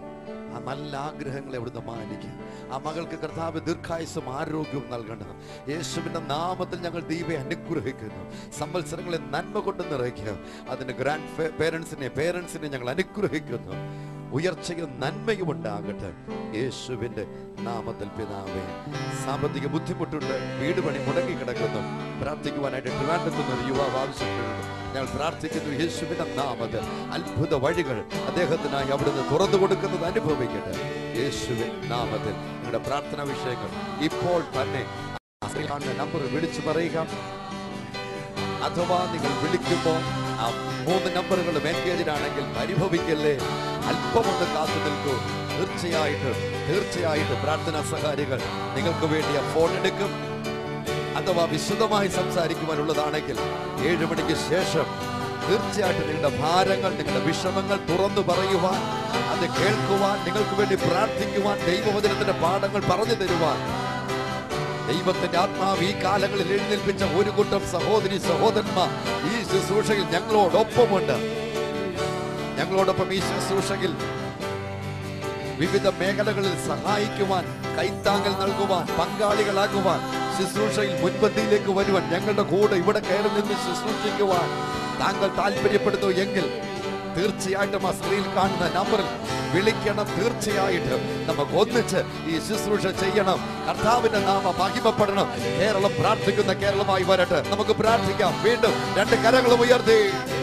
ആ നല്ല ആഗ്രഹങ്ങളെ അവിടുന്ന് മാനിക്കുക ആ മകൾക്ക് കർത്താവ് ദീർഘായുസും ആരോഗ്യവും നൽകണം യേശുവിന്റെ നാമത്തിൽ ഞങ്ങൾ ദീപെ അനുഗ്രഹിക്കുന്നു സംവത്സരങ്ങളെ നന്മ കൊണ്ട് നിറയ്ക്കുക അതിന് ഗ്രാൻഡ് പേരൻസിനെ പേരൻസിനെ ഞങ്ങൾ അനുഗ്രഹിക്കുന്നു ഉയർച്ചയും നന്മയും ഉണ്ടാകട്ടെ യേശുവിന്റെ നാമത്തിൽ പിതാവേ സാമ്പത്തിക ബുദ്ധിമുട്ടുണ്ട് വീട് പണി മുടങ്ങി കിടക്കുന്നു പ്രാർത്ഥിക്കുവാനായിട്ട് ട്രിവാൻഡ്രത്തുനിന്ന് ഒരു യുവാവ് ആവശ്യപ്പെടുന്നു ഞങ്ങൾ പ്രാർത്ഥിക്കുന്നു യേശുവിന്റെ നാമത്തിൽ അത്ഭുത വഴികൾ അദ്ദേഹത്തിനായി അവിടുന്ന് തുറന്നു കൊടുക്കുന്നത് അനുഭവിക്കട്ടെ യേശുവിൻ നാമത്തിൽ നിങ്ങളുടെ പ്രാർത്ഥനാ വിഷയങ്ങൾ ഇപ്പോൾ തന്നെ നമ്പർ വിളിച്ചു പറയുക അഥവാ നിങ്ങൾ വിളിക്കുമ്പോൾ ആ മൂന്ന് നമ്പറുകളും എൻഗേജിനാണെങ്കിൽ പരിഭവിക്കല്ലേ അല്പമൊന്ന് കാത്തു നിൽക്കൂ തീർച്ചയായിട്ടും തീർച്ചയായിട്ടും പ്രാർത്ഥനാ സഹാരികൾ നിങ്ങൾക്ക് വേണ്ടി ആ ഫോൺ എടുക്കും അഥവാ വിശദമായി സംസാരിക്കുവാനുള്ളതാണെങ്കിൽ ഏഴു മണിക്ക് ശേഷം തീർച്ചയായിട്ടും നിങ്ങളുടെ ഭാരങ്ങൾ നിങ്ങളുടെ വിഷമങ്ങൾ തുറന്നു പറയുവാൻ അത് കേൾക്കുവാൻ നിങ്ങൾക്ക് വേണ്ടി പ്രാർത്ഥിക്കുവാൻ ദൈവവചനത്തിന്റെ പാഠങ്ങൾ പറഞ്ഞു തരുവാൻ ദൈവത്തിന്റെ ആത്മാവ് ഈ കാലങ്ങളിൽ എഴുന്നേൽപ്പിച്ച ഒരു കൂട്ടം സഹോദരി സഹോദരന്മാർ ഈ ശുശ്രൂഷയിൽ ഞങ്ങളോടൊപ്പമുണ്ട് ഞങ്ങളോടൊപ്പം ഈ ശുശ്രൂഷയിൽ വിവിധ മേഖലകളിൽ സഹായിക്കുവാൻ കൈത്താങ്ങൽ നൽകുവാൻ പങ്കാളികളാകുവാൻ ശുശ്രൂഷയിൽ മുൻപന്തിയിലേക്ക് വരുവാൻ ഞങ്ങളുടെ കൂടെ ഇവിടെ കയറി നിന്ന് ശുശ്രൂഷിക്കുവാൻ താങ്കൾ താല്പര്യപ്പെടുന്നു എങ്കിൽ തീർച്ചയായിട്ടും ആ സ്ക്രീനിൽ കാണുന്ന നമ്പറിൽ വിളിക്കണം തീർച്ചയായിട്ടും നമുക്ക് ഒന്നിച്ച് ഈ ശുശ്രൂഷ ചെയ്യണം കർത്താവിന്റെ നാമ മഹിമപ്പെടണം കേരളം പ്രാർത്ഥിക്കുന്ന കേരളമായി വരട്ടെ നമുക്ക് പ്രാർത്ഥിക്കാം വീണ്ടും രണ്ട് കരങ്ങളും ഉയർത്തി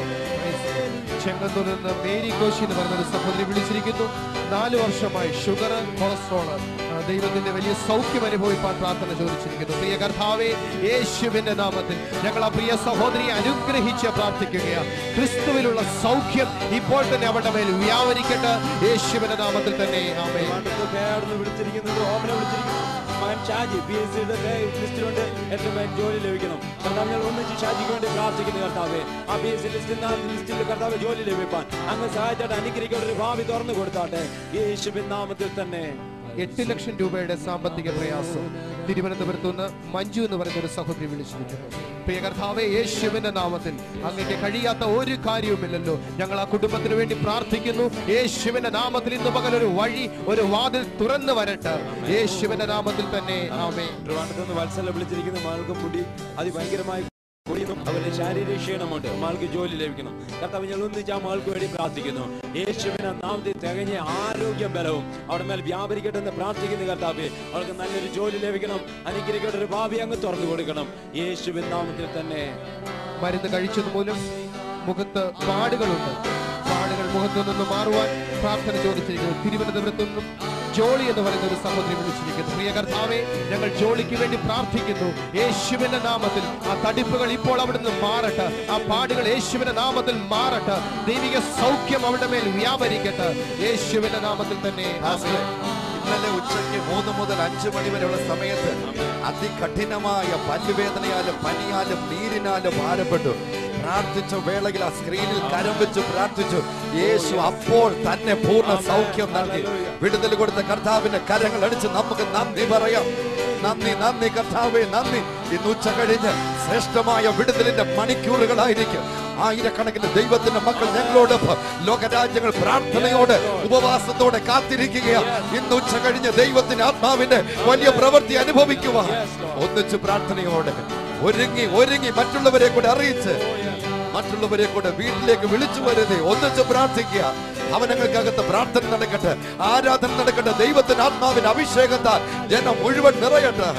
ചെങ്ങന്നൂരിൽ നിന്ന് മേരി കോശി എന്ന് പറയുന്ന ഒരു സഹോദരി വിളിച്ചിരിക്കുന്നു നാല് വർഷമായി ഷുഗർ കൊളസ്ട്രോൾ ദൈവത്തിന്റെ വലിയ സൗഖ്യം അനുഭവിപ്പാൻ പ്രാർത്ഥന ചോദിച്ചിരിക്കുന്നു പ്രിയ കർത്താവെ യേശുവിന്റെ നാമത്തിൽ ഞങ്ങൾ ആ പ്രിയ സഹോദരിയെ അനുഗ്രഹിച്ച് പ്രാർത്ഥിക്കുകയാണ് ക്രിസ്തുവിലുള്ള സൗഖ്യം ഇപ്പോൾ തന്നെ അവരുടെ മേൽ വ്യാപരിക്കട്ടെ യേശുവിന്റെ നാമത്തിൽ തന്നെ ആമേ അടുത്ത പേർന്ന് വിളിച്ചിരിക്കുന്നത് ഓമനെ വിളിച്ചിരിക്കുന്നു മകൻ ഷാജി പി എസ് സിയുടെ ലിസ്റ്റിലുണ്ട് എട്ട് മകൻ ജോലി ലഭിക്കണം കർത്താവ് ഞങ്ങൾ ഒന്നിച്ച് ഷാജിക്ക് വേണ്ടി പ്രാർത്ഥിക്കുന്നു കർത്താവ് ആ പി എസ് സി ലിസ്റ്റിൽ ലിസ്റ്റിൽ കർത്താവ് ജോലി ലഭിപ്പാൻ അങ്ങ് സഹായിച്ചാട്ട് അനുഗ്രഹിക്കേണ്ട ഒരു ഭാവി തുറന്നു കൊടുത്താട്ടെ യേശുവിൻ നാമത്തിൽ തന്നെ എട്ട് ലക്ഷം രൂപയുടെ സാമ്പത്തിക പ്രയാസം തിരുവനന്തപുരത്ത് നിന്ന് മഞ്ജു എന്ന് പറയുന്ന ഒരു സഹോദരി വിളിച്ചിരിക്കുന്നു പ്രിയ കർത്താവെ യേശുവിന്റെ നാമത്തിൽ അങ്ങേക്ക് കഴിയാത്ത ഒരു കാര്യവുമില്ലല്ലോ ഞങ്ങൾ ആ കുടുംബത്തിന് വേണ്ടി പ്രാർത്ഥിക്കുന്നു യേശുവിന്റെ നാമത്തിൽ ഇന്ന് പകൽ ഒരു വഴി ഒരു വാതിൽ തുറന്നു വരട്ടെ യേശുവിന്റെ നാമത്തിൽ തന്നെ ആമേ ട്രിവാൻഡ്രത്ത് നിന്ന് വത്സല വിളിച്ചിരിക്കുന്ന മാൾക്ക് മുടി അതിഭയങ്കരമായി കുടിയും അതുപോലെ ശാരീരിക ക്ഷീണമുണ്ട് മാൾക്ക് ജോലി ലഭിക്കണം കർത്താവ് ഞങ്ങൾ ഒന്നിച്ച് ആ മാൾക്ക് വേണ്ടി പ്രാർത്ഥിക്കുന്നു യേശുവിനെ നാമത്തിൽ തികഞ്ഞ ആരോഗ്യം ബലവും അവിടെ മേൽ വ്യാപരിക്കട്ടെ എന്ന് പ്രാർത്ഥിക്കുന്നു കർത്താവ് അവൾക്ക് നല്ലൊരു ജോലി ലഭിക്കണം അനുഗ്രഹിക്കട്ടെ ഒരു ഭാവി അങ്ങ് തുറന്നു കൊടുക്കണം യേശുവിൻ നാമത്തിൽ തന്നെ മരുന്ന് കഴിച്ചത് മൂലം മുഖത്ത് പാടുകളുണ്ട് പാടുകൾ മുഖത്തു നിന്ന് മാറുവാൻ പ്രാർത്ഥന ചോദിച്ചിരിക്കുന്നു തിരുവനന്തപുരത്തു നിന്നും ജോളി എന്ന് പറയുന്ന ഒരു സഹോദരി വിളിച്ചിരിക്കുന്നു പ്രിയ കർത്താവെ ഞങ്ങൾ ജോളിക്ക് വേണ്ടി പ്രാർത്ഥിക്കുന്നു യേശുവിന്റെ നാമത്തിൽ ആ തടിപ്പുകൾ ഇപ്പോൾ അവിടുന്ന് മാറട്ടെ ആ പാടുകൾ യേശുവിന്റെ നാമത്തിൽ മാറട്ടെ ദൈവിക സൗഖ്യം അവരുടെ മേൽ വ്യാപരിക്കട്ടെ യേശുവിന്റെ നാമത്തിൽ തന്നെ ആമേൻ. ഇന്നലെ ഉച്ചയ്ക്ക് മൂന്ന് മുതൽ അഞ്ച് മണി വരെയുള്ള സമയത്ത് അതികഠിനമായ പല്ലുവേദനയാലും പനിയാലും നീരിനാലും ഭാരപ്പെട്ടു പ്രാർത്ഥിച്ച വേളയിൽ ആ സ്ക്രീനിൽ കരം വെച്ച് പ്രാർത്ഥിച്ചു യേശു അപ്പോൾ തന്നെ പൂർണ്ണ സൗഖ്യം നൽകി വിടുതൽ കൊടുത്ത കർത്താവിന്റെ കരങ്ങൾ അടിച്ച് നമുക്ക് നന്ദി പറയാം നന്ദി നന്ദി കർത്താവേ നന്ദി ഇന്ന് ഉച്ച കഴിഞ്ഞ് ശ്രേഷ്ഠമായ വിടുതലിന്റെ മണിക്കൂറുകളായിരിക്കും ആയിരക്കണക്കിന് ദൈവത്തിന്റെ മക്കൾ ഞങ്ങളോടൊപ്പം ലോകരാജ്യങ്ങൾ പ്രാർത്ഥനയോടെ ഉപവാസത്തോടെ കാത്തിരിക്കുകയാണ് ഇന്ന് ഉച്ച കഴിഞ്ഞ് ദൈവത്തിന്റെ ആത്മാവിന്റെ വലിയ പ്രവൃത്തി അനുഭവിക്കുവാൻ ഒന്നിച്ച് പ്രാർത്ഥനയോടെ ഒരുങ്ങി ഒരുങ്ങി മറ്റുള്ളവരെ കൂടെ അറിയിച്ച് മറ്റുള്ളവരെ കൂടെ വീട്ടിലേക്ക് വിളിച്ചു വരുതേ ഒന്നിച്ച് പ്രാർത്ഥിക്കുക ഭവനങ്ങൾക്കകത്ത് പ്രാർത്ഥന നടക്കട്ടെ ആരാധന നടക്കട്ടെ ദൈവത്തിന്റെ ആത്മാവിന്റെ അഭിഷേകത്താൽ ജനം മുഴുവൻ നിറയട്ടെ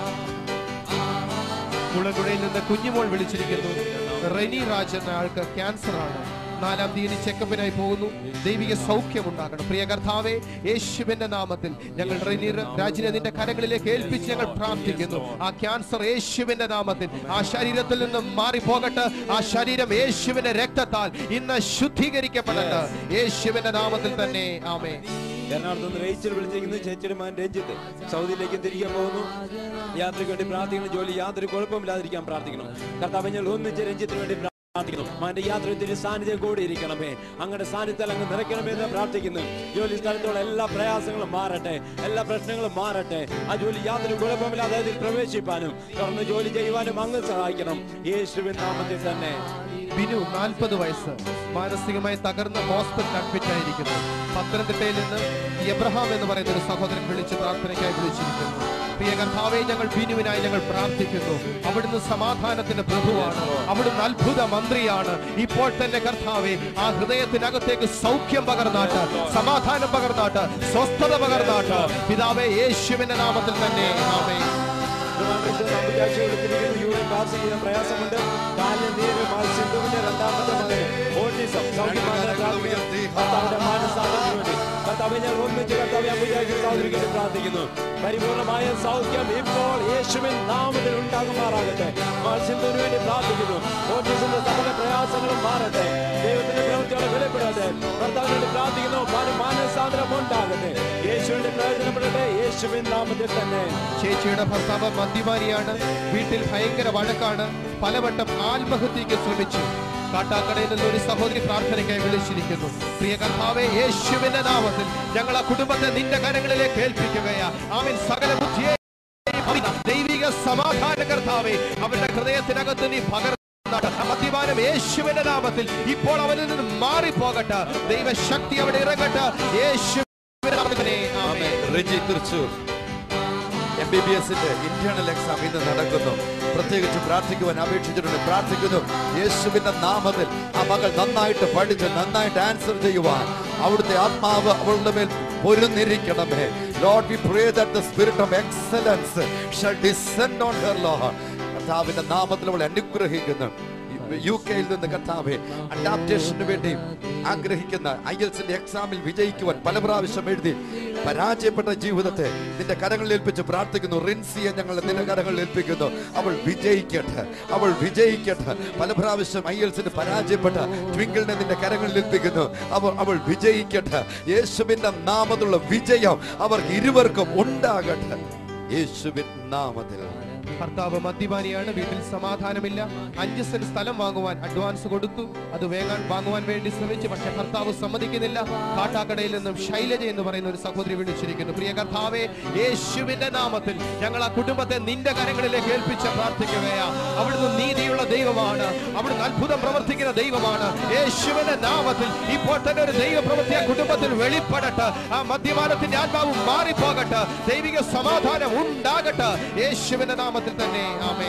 മുളകുഴയിൽ നിന്ന് കുഞ്ഞുമോൾ വിളിച്ചിരിക്കുന്നു റെനി രാജ് എന്ന ആൾക്ക് ക്യാൻസർ ആണ് നാലാം തീയതി ചെക്കപ്പിനായി പോകുന്നു ദൈവിക സൗഖ്യം ഉണ്ടാകണം പ്രിയ കർത്താവെ യേശുവിന്റെ നാമത്തിൽ ഞങ്ങൾ റെനി രാജിനെ നിന്റെ കരങ്ങളിലേക്ക് ഏൽപ്പിച്ച് ഞങ്ങൾ പ്രാർത്ഥിക്കുന്നു ആ ക്യാൻസർ യേശുവിന്റെ നാമത്തിൽ ആ ശരീരത്തിൽ നിന്ന് മാറിപ്പോകട്ടെ ആ ശരീരം യേശുവിന്റെ രക്തത്താൽ ഇന്ന് ശുദ്ധീകരിക്കപ്പെടട്ടെ യേശുവിന്റെ നാമത്തിൽ തന്നെ ആമേ എറണാകുളത്ത് നിന്ന് റേച്ചൽ വിളിച്ചിരിക്കുന്നു ചേച്ചിയുടെ മകൻ രഞ്ജിത്ത് സൗദിയിലേക്ക് തിരികെ പോകുന്നു യാത്രയ്ക്ക് വേണ്ടി പ്രാർത്ഥിക്കണം ജോലി യാതൊരു കുഴപ്പമില്ലാതിരിക്കാൻ പ്രാർത്ഥിക്കണം കർത്താവ് ഞങ്ങൾ ഒന്നിച്ച് രഞ്ജിത്തിന് വേണ്ടി പ്രാർത്ഥിക്കുന്നു മകന്റെ യാത്രത്തിൽ സാന്നിധ്യം കൂടി ഇരിക്കണമേ അങ്ങയുടെ സാന്നിധ്യത്തിൽ അങ്ങ് നിറയ്ക്കണമേ എന്ന് പ്രാർത്ഥിക്കുന്നു ജോലി സ്ഥലത്തുള്ള എല്ലാ പ്രയാസങ്ങളും മാറട്ടെ എല്ലാ പ്രശ്നങ്ങളും മാറട്ടെ ആ ജോലി യാതൊരു കുഴപ്പമില്ലാതെ അതിൽ പ്രവേശിപ്പാനും തുറന്ന് ജോലി ചെയ്യുവാനും അങ്ങ് സഹായിക്കണം യേശുവിൻ നാമത്തിൽ തന്നെ ബിനു നാൽപ്പത് വയസ്സ് മാനസികമായി തകർന്ന് ഹോസ്പിറ്റൽ അഡ്മിറ്റ് ആയിരിക്കുന്നു പത്തനംതിട്ടയിൽ നിന്ന് എബ്രഹാം എന്ന് പറയുന്ന ഒരു സഹോദരൻ വിളിച്ച് പ്രാർത്ഥനയ്ക്കായി വിളിച്ചിരിക്കുന്നു പ്രിയ കർത്താവെ ഞങ്ങൾ ബിനുവിനായി ഞങ്ങൾ പ്രാർത്ഥിക്കുന്നു അവിടുന്ന് സമാധാനത്തിന്റെ പ്രഭുവാണ് അവിടുന്ന് അത്ഭുത മന്ത്രിയാണ് ഇപ്പോൾ തന്നെ കർത്താവെ ആ ഹൃദയത്തിനകത്തേക്ക് സൗഖ്യം പകർന്നാട്ട് സമാധാനം പകർന്നാട്ട് സ്വസ്ഥത പകർന്നാട്ട് പിതാവെ യേശുവിന്റെ നാമത്തിൽ തന്നെ ആമേ ചെയ്യാൻ പ്രയാസമുണ്ട് കാലിന് നീര് സിന്ധുവിന്റെ രണ്ടാമത്തെ മകന് ഓട്ടിസം സൗഖ്യമാണ് പ്രാർത്ഥിക്കുന്നു. കർത്താവിന്റെ മാനസാന്തരത്തിന് വേണ്ടി കർത്താവെ ഞാൻ ഒന്നിച്ച് കർത്താവെ അമ്പുജാക്കി സൗകര്യം പ്രാർത്ഥിക്കുന്നു പരിപൂർണമായ സൗഖ്യം ഇപ്പോൾ യേശുവിൻ നാമത്തിൽ ഉണ്ടാകുമാറാകട്ടെ സിന്ധുവിന് വേണ്ടി പ്രാർത്ഥിക്കുന്നു ഓട്ടിസിന്റെ സകല പ്രയാസങ്ങളും മാറട്ടെ ദൈവത്തിന്റെ പ്രവൃത്തിയോടെ വെളിപ്പെടട്ടെ കർത്താവിന് വേണ്ടി പ്രാർത്ഥിക്കുന്നു മാന- മാനസാന്തരം ഉണ്ടാകട്ടെ യേശുവിന്റെ പ്രയോജനപ്പെടട്ടെ യേശുവിൻ നാമത്തിൽ തന്നെ ചേച്ചിയുടെ ഭർത്താവ് മദ്യപാനിയാണ് വീട്ടിൽ ഭയങ്കര വഴക്കാണ് പലവട്ടം ആത്മഹത്യക്ക് ശ്രമിച്ചു കാട്ടാക്കടയിൽ നിന്ന് ഒരു സഹോദരി പ്രാർത്ഥനയ്ക്കായി വിളിച്ചിരിക്കുന്നു പ്രിയ കർത്താവെ യേശുവിന്റെ നാമത്തിൽ ഞങ്ങൾ ആ കുടുംബത്തെ നിന്റെ കരങ്ങളിലേക്ക് ഏൽപ്പിക്കുകയാ അവൻ സകല ബുദ്ധിയെ ദൈവിക സമാധാന കർത്താവെ അവരുടെ ഹൃദയത്തിനകത്ത് നീ പകർന്നാട്ട് ആ മദ്യപാനം യേശുവിന്റെ നാമത്തിൽ ഇപ്പോൾ അവനിൽ നിന്ന് മാറിപ്പോകട്ടെ ദൈവശക്തി അവിടെ ഇറങ്ങട്ടെ യേശുവിന്റെ നാമത്തിനെ ആമേൻ Riji Thrissur M B B എസിന്റെ ഇന്റേണൽ എക്സാം ഇന്ന് നടക്കുന്നു പ്രത്യേകിച്ച് പ്രാർത്ഥിക്കുവാൻ അപേക്ഷിച്ചിട്ടുണ്ട് പ്രാർത്ഥിക്കുന്നു യേശുവിന്റെ നാമത്തിൽ ആ മകൾ നന്നായിട്ട് പഠിച്ച് നന്നായിട്ട് ആൻസർ ചെയ്യുവാൻ അവിടുത്തെ ആത്മാവ് അവളുടെ മേൽ പൊരുന്നിരിക്കണമേ Lord we pray that the spirit of excellence shall descend on her Lord കർത്താവിന്റെ നാമത്തിൽ അവളെ അനുഗ്രഹിക്കുന്നു യു കെയിൽ നിന്ന് കർത്താവെ അഡാപ്റ്റേഷന് വേണ്ടി ആഗ്രഹിക്കുന്ന ഐ എൽസിന്റെ എക്സാമിൽ വിജയിക്കുവാൻ പല പ്രാവശ്യം എഴുതി പരാജയപ്പെട്ട ജീവിതത്തെ നിന്റെ കരങ്ങളിൽ ഏൽപ്പിച്ച് പ്രാർത്ഥിക്കുന്നു റിൻസിയെ ഞങ്ങൾ നിന്റെ കരങ്ങളിൽ ഏൽപ്പിക്കുന്നു അവൾ വിജയിക്കട്ടെ അവൾ വിജയിക്കട്ടെ പല പ്രാവശ്യം ഐ എൽസിന് പരാജയപ്പെട്ട ട്വിങ്കിളിനെ നിന്റെ കരങ്ങളിൽ ഏൽപ്പിക്കുന്നു അവൾ അവൾ വിജയിക്കട്ടെ യേശുവിന്റെ നാമത്തിലുള്ള വിജയം അവർക്ക് ഇരുവർക്കും ഉണ്ടാകട്ടെ യേശുവിൻ നാമത്തിൽ ഭർത്താവ് മദ്യപാനിയാണ് വീട്ടിൽ സമാധാനമില്ല അഞ്ച് സെന്റ് സ്ഥലം വാങ്ങുവാൻ അഡ്വാൻസ് കൊടുത്തു അത് വേഗം വാങ്ങുവാൻ വേണ്ടി ശ്രമിച്ചു പക്ഷെ ഭർത്താവ് സമ്മതിക്കുന്നില്ല കാട്ടാക്കടയിൽ നിന്നും ശൈലജ എന്ന് പറയുന്ന ഒരു സഹോദരി വിളിച്ചിരിക്കുന്നു പ്രിയ കർത്താവെ യേശുവിന്റെ നാമത്തിൽ ഞങ്ങൾ ആ കുടുംബത്തെ നിന്റെ കരങ്ങളിലേക്ക് ഏൽപ്പിച്ച് പ്രാർത്ഥിക്കുകയാ അവിടുന്ന് നീതിയുള്ള ദൈവമാണ് അവിടുന്ന് അത്ഭുതം പ്രവർത്തിക്കുന്ന ദൈവമാണ് യേശുവിന്റെ നാമത്തിൽ ഇപ്പോൾ തന്നെ ഒരു ദൈവ പ്രവൃത്തി ആ കുടുംബത്തിൽ വെളിപ്പെടട്ടെ ആ മദ്യപാനത്തിന്റെ ആത്മാവ് മാറിപ്പോകട്ടെ ദൈവിക സമാധാനം ഉണ്ടാകട്ടെ യേശുവിന്റെ നാമത്തിൽ തന്നെ ആമേ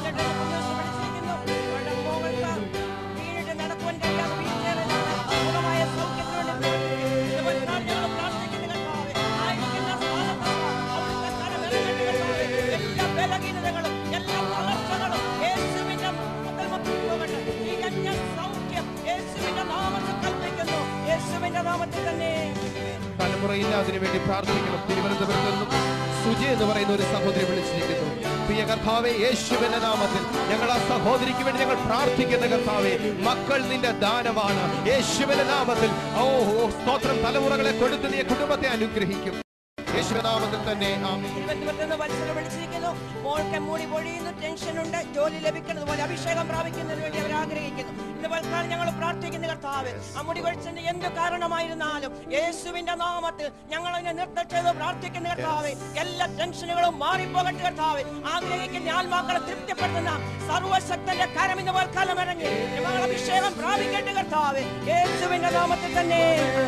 നാമത്തിൽ തന്നെ തലമുറയില്ല അതിനുവേണ്ടി പ്രാർത്ഥിക്കണം തിരുവനന്തപുരത്ത് നിന്നും സുജി എന്ന് പറയുന്ന ഒരു സഹോദരി വിളിച്ചിരിക്കുന്നു പ്രിയ കർത്താവെ യേശുവിന്റെ നാമത്തിൽ ഞങ്ങൾ ആ സഹോദരിക്ക് വേണ്ടി ഞങ്ങൾ പ്രാർത്ഥിക്കുന്ന കർത്താവെ മക്കൾ നിന്റെ ദാനമാണ് യേശുവിന്റെ നാമത്തിൽ ഓ ഓ, സ്തോത്രം തലമുറകളെ കൊടുത്ത് നീ കുടുംബത്തെ അനുഗ്രഹിക്കും യേശുവിന്റെ നാമത്തിൽ തന്നെ ആമേൻ ഇരുപത്തിമൂന്ന് വത്സരം വിളിച്ചിരിക്കുന്നു മോൾക്ക് മൂടി പൊഴിയുന്നു ടെൻഷൻ ഉണ്ട് ജോലി ലഭിക്കുന്നത് പോലെ അഭിഷേകം പ്രാപിക്കുന്നതിന് വേണ്ടി അവർ ആഗ്രഹിക്കുന്നു ഇന്ന് പൽക്കാലം ഞങ്ങൾ പ്രാർത്ഥിക്കുന്ന കർത്താവ് ആ മുടി കൊഴിച്ചിന് എന്ത് കാരണമായിരുന്നാലും യേശുവിന്റെ നാമത്തിൽ ഞങ്ങൾ അതിനെ നൃത്തം ചെയ്ത് പ്രാർത്ഥിക്കുന്ന കർത്താവ് എല്ലാ ടെൻഷനുകളും മാറിപ്പോകട്ടെ കർത്താവ് ആഗ്രഹിക്കുന്ന ആത്മാക്കളെ തൃപ്തിപ്പെടുത്തുന്ന സർവശക്തന്റെ കരം ഇന്ന് പൽക്കാലം ഇറങ്ങി ഞങ്ങൾ അഭിഷേകം പ്രാപിക്കട്ടെ കർത്താവ് യേശുവിന്റെ നാമത്തിൽ തന്നെ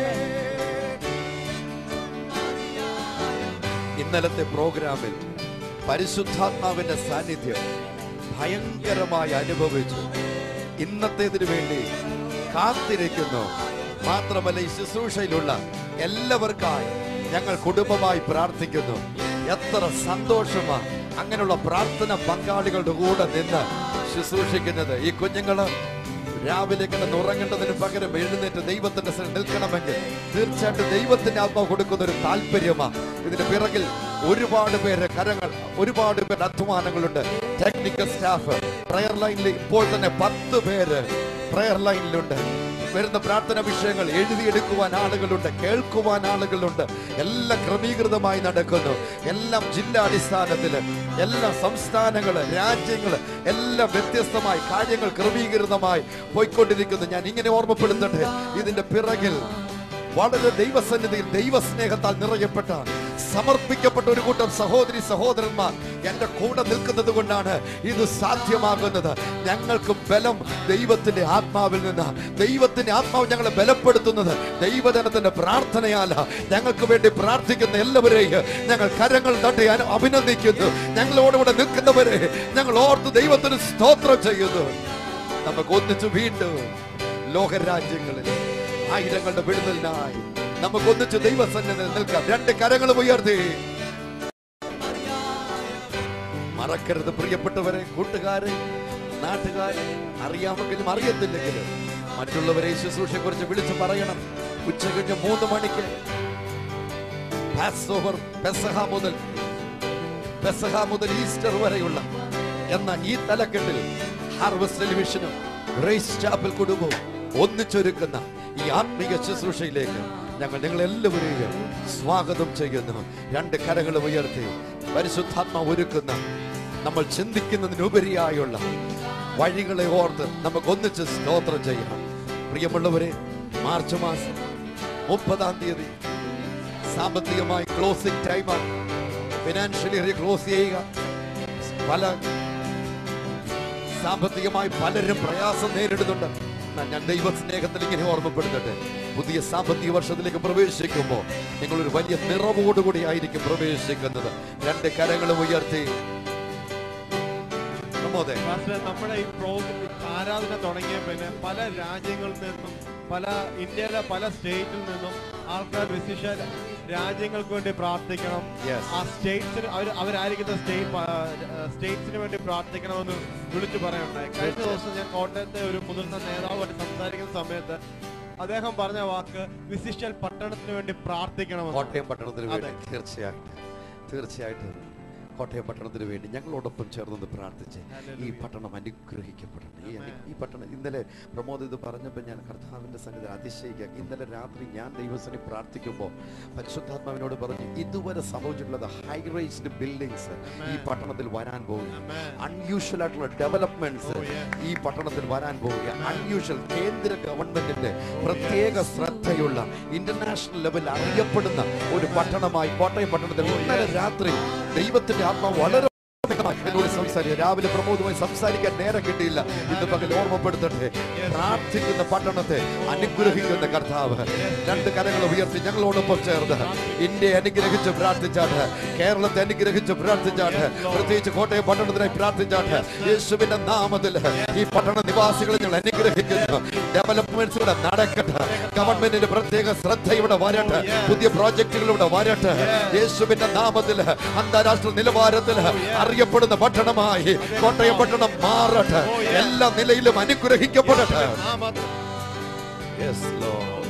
ഇന്നലത്തെ പ്രോഗ്രാമിൽ പരിശുദ്ധാത്മാവിന്റെ സാന്നിധ്യം ഭയങ്കരമായി അനുഭവിച്ചു ഇന്നത്തേതിനു വേണ്ടി കാത്തിരിക്കുന്നു മാത്രമല്ല ഈ ശുശ്രൂഷയിലുള്ള എല്ലാവർക്കായി ഞങ്ങൾ കുടുംബമായി പ്രാർത്ഥിക്കുന്നു എത്ര സന്തോഷമാണ് അങ്ങനെയുള്ള പ്രാർത്ഥന പങ്കാളികളുടെ കൂടെ നിന്ന് ശുശ്രൂഷിക്കുന്നത് ഈ കുഞ്ഞുങ്ങള് രാവിലെ കിടന്ന് ഉറങ്ങേണ്ടതിന് പകരം എഴുന്നേറ്റ് ദൈവത്തിന്റെ സ്ഥലം നിൽക്കണമെങ്കിൽ തീർച്ചയായിട്ടും ദൈവത്തിന്റെ ആത്മാവ് കൊടുക്കുന്ന ഒരു താല്പര്യമാണ് ഇതിന് പിറകിൽ ഒരുപാട് പേര് കരങ്ങൾ ഒരുപാട് പേര് അധ്വാനങ്ങളുണ്ട് ടെക്നിക്കൽ സ്റ്റാഫ് പ്രയർ ലൈനിൽ ഇപ്പോൾ തന്നെ പത്ത് പേര് പ്രയർ ലൈനിലുണ്ട് വരുന്ന പ്രാർത്ഥന വിഷയങ്ങൾ എഴുതിയെടുക്കുവാൻ ആളുകളുണ്ട് കേൾക്കുവാൻ ആളുകളുണ്ട് എല്ലാം ക്രമീകൃതമായി നടക്കുന്നു എല്ലാം ജില്ലാടിസ്ഥാനത്തില് എല്ലാ സംസ്ഥാനങ്ങള് രാജ്യങ്ങള് എല്ലാം വ്യത്യസ്തമായി കാര്യങ്ങൾ ക്രമീകൃതമായി പോയിക്കൊണ്ടിരിക്കുന്നു ഞാൻ ഇങ്ങനെ ഓർമ്മപ്പെടുത്തട്ടെ ഇതിന്റെ പിറകിൽ വളരെ ദൈവസന്നിധിയിൽ ദൈവസ്നേഹത്താൽ നിറയപ്പെട്ട സമർപ്പിക്കപ്പെട്ട ഒരു കൂട്ടം സഹോദരി സഹോദരന്മാർ എന്റെ കൂടെ നിൽക്കുന്നത് കൊണ്ടാണ് ഇത് സാധ്യമാകുന്നത് ഞങ്ങൾക്ക് ബലം ദൈവത്തിന്റെ ആത്മാവിൽ നിന്ന് ദൈവത്തിന്റെ ആത്മാവ് ഞങ്ങളെ ബലപ്പെടുത്തുന്നത് ദൈവജനത്തിന്റെ പ്രാർത്ഥനയാല ഞങ്ങൾക്ക് വേണ്ടി പ്രാർത്ഥിക്കുന്ന എല്ലാവരെയും ഞങ്ങൾ കരങ്ങൾ തട്ടി അനു- അഭിനന്ദിക്കുന്നു ഞങ്ങളോടുകൂടെ നിൽക്കുന്നവരെ ഞങ്ങൾ ഓർത്ത് ദൈവത്തിന് സ്തോത്രം ചെയ്യുന്നു നമുക്ക് ഒന്നിച്ചു വീണ്ടും ലോകരാജ്യങ്ങളിൽ ആയിരങ്ങളുടെ വിടുതലിനായി നമുക്ക് ഒന്നിച്ച് ദൈവസന്നിധിയിൽ നിൽക്കാം രണ്ട് കരങ്ങളും ഉയർത്തി മറക്കരുത് പ്രിയപ്പെട്ടവരെ കൂട്ടുകാരെ നാട്ടുകാരെ അറിയാമെങ്കിലും അറിയത്തില്ലെങ്കിലും മറ്റുള്ളവരെ ശുശ്രൂഷയെ കുറിച്ച് വിളിച്ചു പറയണം ഉച്ച കഴിഞ്ഞ് മൂന്ന് മണിക്ക് പാസ്ഓവർ പെസഹ മുതൽ പെസഹ മുതൽ ഈസ്റ്റർ വരെയുള്ള എന്ന ഈ തലക്കെട്ടിൽ ഹാർവസ്റ്റ് ടെലിവിഷനും ഗ്രേസ് ചാപ്പൽ കുടുംബവും ഒന്നിച്ചൊരുക്കുന്ന ഈ ആത്മീയ ശുശ്രൂഷയിലേക്ക് ഞങ്ങൾ നിങ്ങൾ എല്ലാവരെയും സ്വാഗതം ചെയ്യുന്നു രണ്ട് കരകളും ഉയർത്തി പരിശുദ്ധാത്മ ഒരുക്കുന്ന നമ്മൾ ചിന്തിക്കുന്നതിനുപരിയായുള്ള വഴികളെ ഓർത്ത് നമുക്ക് ഒന്നിച്ച് സ്തോത്രം ചെയ്യാം പ്രിയമുള്ളവരെ മാർച്ച് മാസം മുപ്പതാം തീയതി സാമ്പത്തികമായി ക്ലോസിംഗ് ടൈമാണ് ഫിനാൻഷ്യലി ക്ലോസ് ചെയ്യുക പല സാമ്പത്തികമായി പലരും പ്രയാസം നേരിടുന്നുണ്ട് എന്നാൽ ഞാൻ ദൈവസ്നേഹത്തിൽ ഇങ്ങനെ ഓർമ്മപ്പെടുത്തട്ടെ പുതിയ സാമ്പത്തിക വർഷത്തിലേക്ക് പ്രവേശിക്കുമ്പോൾ നിങ്ങൾ ഒരു വലിയ നിറവോടുകൂടി ആയിരിക്കും പ്രവേശിക്കുന്നത് രണ്ട് കരങ്ങളും ഉയർത്തി പ്രമോദേ പാസ്റ്റർ, നമ്മുടെ ഈ പ്രോഗ്രാം ആരാധന തുടങ്ങിയ പിന്നെ പല രാജ്യങ്ങളിൽ നിന്നും പല ഇന്ത്യയിലെ പല സ്റ്റേറ്റിൽ നിന്നും ആൾക്കാർ വിശിഷ്ട രാജ്യങ്ങൾക്ക് വേണ്ടി പ്രാർത്ഥിക്കണം Yes. ആ സ്റ്റേറ്റ്സിന് അവർ അവരായിരിക്കുന്ന സ്റ്റേറ്റ് സ്റ്റേറ്റ്സിന് വേണ്ടി പ്രാർത്ഥിക്കണമെന്ന് വിളിച്ചു പറയുണ്ടായി കഴിഞ്ഞ ദിവസം ഞാൻ കോട്ടയത്തെ ഒരു മുതിർന്ന നേതാവുമായിട്ട് സംസാരിക്കുന്ന സമയത്ത് അദ്ദേഹം പറഞ്ഞ വാക്ക് വിശിഷ്ട പട്ടണത്തിന് വേണ്ടി പ്രാർത്ഥിക്കണമെന്ന് കോട്ടയം പട്ടണത്തിന് വേണ്ടി അതെ. തീർച്ചയായിട്ടും തീർച്ചയായിട്ടും കോട്ടയം പട്ടണത്തിന് വേണ്ടി ഞങ്ങളോടൊപ്പം ചേർന്ന് പ്രാർത്ഥിച്ച് ഈ പട്ടണം അനുഗ്രഹിക്കപ്പെടണം ഈ അനു- ഈ പട്ടണം ഇന്നലെ പ്രമോദ് ഇത് പറഞ്ഞപ്പോൾ ഞാൻ കർത്താവിന്റെ സന്നിധി അതിശയിക്കുക ഇന്നലെ രാത്രി ഞാൻ ദൈവസനി പ്രാർത്ഥിക്കുമ്പോൾ പരിശുദ്ധാത്മാവിനോട് പറഞ്ഞു ഇതുവരെ സംഭവിച്ചിട്ടുള്ളത് ഹൈ റേസ്ഡ് ബിൽഡിങ്സ് ഈ പട്ടണത്തിൽ വരാൻ പോകുന്നു അൺയൂഷ്വൽ ആയിട്ടുള്ള ഡെവലപ്മെന്റ്സ് ഈ പട്ടണത്തിൽ വരാൻ പോവുക അൺയൂഷ്വൽ കേന്ദ്ര ഗവൺമെന്റിന്റെ പ്രത്യേക ശ്രദ്ധയുള്ള ഇന്റർനാഷണൽ ലെവലിൽ അറിയപ്പെടുന്ന ഒരു പട്ടണമായി കോട്ടയം പട്ടണത്തിൽ ഇന്നലെ രാത്രി ദൈവത്തിന്റെ ആത്മാവ് വളരെ എന്നോട് സംസാരിക്കുക രാവിലെ പ്രമോദുമായി സംസാരിക്കാൻ നേരം കിട്ടിയില്ല ഇന്ന് പകൽ ഓർമ്മപ്പെടുത്തട്ടെ പ്രാർത്ഥിക്കുന്ന പട്ടണത്തെ അനുഗ്രഹിക്കുന്ന കർത്താവ് രണ്ട് കരങ്ങൾ ഉയർത്തി ഞങ്ങളോടൊപ്പം ചേർന്ന് ഇന്ത്യയെ അനുഗ്രഹിച്ച് പ്രാർത്ഥിച്ചാട്ട് കേരളത്തെ അനുഗ്രഹിച്ച് പ്രാർത്ഥിച്ചാട്ട് പ്രത്യേകിച്ച് കോട്ടയം പട്ടണത്തിനായി പ്രാർത്ഥിച്ചാട്ട് യേശുവിന്റെ നാമത്തിൽ ഈ പട്ടണ നിവാസികളെ ഞങ്ങൾ അനുഗ്രഹിക്കുന്നു ഡെവലപ്മെന്റ്സ് ഇവിടെ നടക്കട്ടെ ഗവൺമെന്റിന്റെ പ്രത്യേക ശ്രദ്ധ ഇവിടെ വരട്ടെ പുതിയ പ്രോജക്റ്റുകൾ ഇവിടെ വരട്ടെ യേശുവിന്റെ നാമത്തിൽ അന്താരാഷ്ട്ര നിലവാരത്തിൽ അറിയപ്പെടുന്ന പട്ടണമായി കോട്ടയം പട്ടണം മാറട്ടെ എല്ലാ നിലയിലും അനുഗ്രഹിക്കപ്പെടട്ടെ Yes, Lord.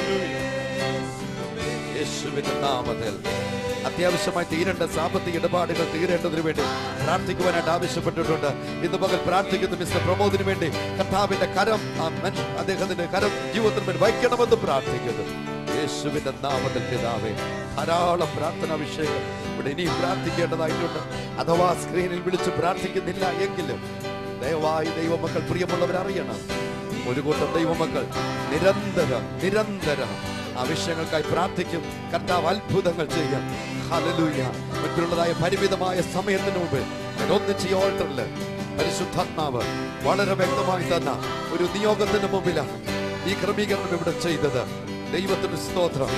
യേശുവിന്റെ നാമത്തിൽ അത്യാവശ്യമായി തീരേണ്ട സാമ്പത്തിക ഇടപാടുകൾ തീരേണ്ടതിനു വേണ്ടി പ്രാർത്ഥിക്കുവാനായിട്ട് ആവശ്യപ്പെട്ടിട്ടുണ്ട് ഇന്ന് പകൽ പ്രാർത്ഥിക്കുന്ന മിസ്റ്റർ പ്രമോദിന് വേണ്ടി കർത്താവിന്റെ കരം ആ മനുഷ്യ അദ്ദേഹത്തിന്റെ കരം ജീവിതത്തിന് വേണ്ടി വയ്ക്കണമെന്ന് പ്രാർത്ഥിക്കുന്നു യേശുവിന്റെ നാമത്തിൽ പിതാവേ ധാരാളം പ്രാർത്ഥനാ വിഷയങ്ങൾ ഇവിടെ ഇനിയും പ്രാർത്ഥിക്കേണ്ടതായിട്ടുണ്ട് അഥവാ സ്ക്രീനിൽ വിളിച്ച് പ്രാർത്ഥിക്കുന്നില്ല എങ്കിലും ദയവായി ദൈവമക്കൾ പ്രിയമുള്ളവർ അറിയണം ഒരു കൂട്ടം ദൈവമക്കൾ നിരന്തരം നിരന്തരം ആ വിഷയങ്ങൾക്കായി പ്രാർത്ഥിക്കും കർത്താവ് അത്ഭുതങ്ങൾ ചെയ്യാം ഹല്ലേലൂയ മറ്റുള്ളതായ പരിമിതമായ സമയത്തിന് മുമ്പ് ഞാൻ ഒന്നിച്ച് ഈ ഓൾട്ടറിൽ പരിശുദ്ധാത്മാവ് വളരെ വ്യക്തമായി തന്ന ഒരു നിയോഗത്തിന് മുമ്പിലാണ് ഈ ക്രമീകരണം ഇവിടെ ചെയ്തത് ദൈവത്തിന് സ്തോത്രം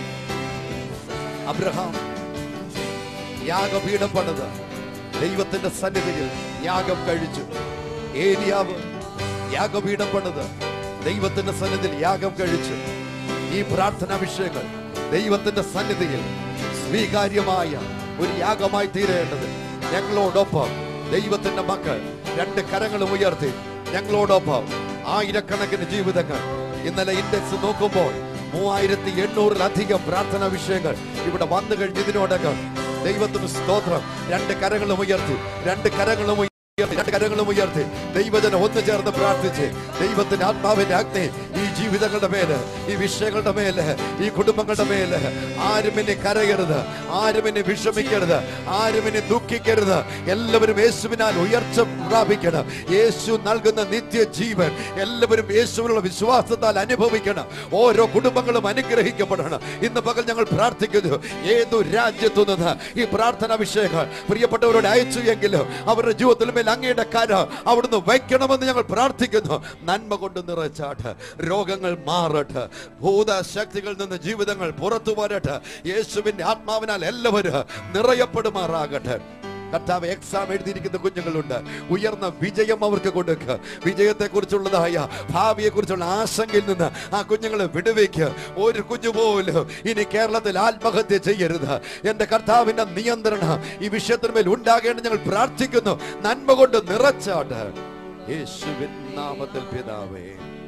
അബ്രഹാം യാഗപീഠം പണിത് ദൈവത്തിന്റെ സന്നിധിയിൽ യാഗം കഴിച്ചു ഏലിയാവ് യാഗപീഠം പണിത് ദൈവത്തിന്റെ സന്നിധിയിൽ യാഗം കഴിച്ചു ഈ പ്രാർത്ഥനാ വിഷയങ്ങൾ ദൈവത്തിന്റെ സന്നിധിയിൽ സ്വീകാര്യമായ ഒരു യാഗമായി തീരേണ്ടത് ഞങ്ങളോടൊപ്പം ദൈവത്തിന്റെ മക്കൾ രണ്ട് കരങ്ങളും ഉയർത്തി ഞങ്ങളോടൊപ്പം ആയിരക്കണക്കിന് ജീവിതങ്ങൾ ഇന്നലെ ഇൻഡെക്സ് നോക്കുമ്പോൾ മൂവായിരത്തി എണ്ണൂറിലധികം പ്രാർത്ഥനാ വിഷയങ്ങൾ ഇവിടെ വന്നു കഴിഞ്ഞ് ഇതിനോടകം ദൈവത്തിന് സ്തോത്രം രണ്ട് കരങ്ങളും ഉയർത്തി രണ്ട് കരങ്ങളും ഉയർത്തി രണ്ട് കരങ്ങളും ഉയർത്തി ദൈവജനം ഒന്നു ചേർന്ന് പ്രാർത്ഥിച്ച് ദൈവത്തിന്റെ ആത്മാവിന്റെ അഗ്നി ഈ ജീവിതങ്ങളുടെ മേല് ഈ വിഷയങ്ങളുടെ മേല് ഈ കുടുംബങ്ങളുടെ മേല് ആരും ഇനി കരയരുത് ആരും ഇനി വിഷമിക്കരുത് ആരും ഇനി ദുഃഖിക്കരുത് എല്ലാവരും യേശുവിനാൽ ഉയർച്ച പ്രാപിക്കണം യേശു നൽകുന്ന നിത്യജീവൻ എല്ലാവരും യേശുവിനുള്ള വിശ്വാസത്താൽ അനുഭവിക്കണം ഓരോ കുടുംബങ്ങളും അനുഗ്രഹിക്കപ്പെടണം ഇന്ന് പകൽ ഞങ്ങൾ പ്രാർത്ഥിക്കുന്നു ഏതു രാജ്യത്തു നിന്ന് ഈ പ്രാർത്ഥനാ വിഷയങ്ങൾ പ്രിയപ്പെട്ടവരോട് അയച്ചു എങ്കിലും അവരുടെ ജീവിതത്തിൽ മേൽ അങ്ങയുടെ കര അവിടുന്ന് വയ്ക്കണമെന്ന് ഞങ്ങൾ പ്രാർത്ഥിക്കുന്നു നന്മ കൊണ്ട് നിറച്ചാട്ട് രോഗങ്ങൾ മാറട്ടെ ഭൂതശക്തികളിൽ നിന്ന് ജീവിതങ്ങൾ പുറത്തു വരട്ടെ യേശുവിന്റെ ആത്മാവിനാൽ എല്ലാവരും നിറയപ്പെടുമാറാകട്ടെ കർത്താവ് എക്സാം എഴുതിയിരിക്കുന്ന കുഞ്ഞുങ്ങളുണ്ട് ഉയർന്ന വിജയം അവർക്ക് കൊടുക്കുക വിജയത്തെ കുറിച്ചുള്ളതായ ഭാവിയെ കുറിച്ചുള്ള ആശങ്കയിൽ നിന്ന് ആ കുഞ്ഞുങ്ങളെ വിടുവയ്ക്ക് ഒരു കുഞ്ഞു പോലും ഇനി കേരളത്തിൽ ആത്മഹത്യ ചെയ്യരുത് എന്റെ കർത്താവിന്റെ നിയന്ത്രണം ഈ വിഷയത്തിന്മേൽ ഉണ്ടാകേണ്ട ഞങ്ങൾ പ്രാർത്ഥിക്കുന്നു നന്മ കൊണ്ട് നിറച്ചാട്ട് യേശുവിൻ നാമത്തിൽ പിതാവേ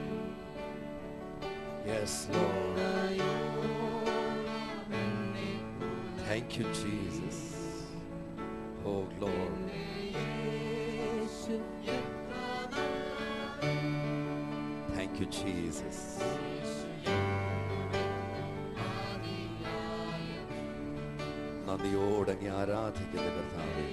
Yes, Lord. Thank you, Jesus. Oh, Lord. Thank you, Jesus. നന്ദിയോടങ്ങി ആരാധിക്കുന്ന കർത്താവേ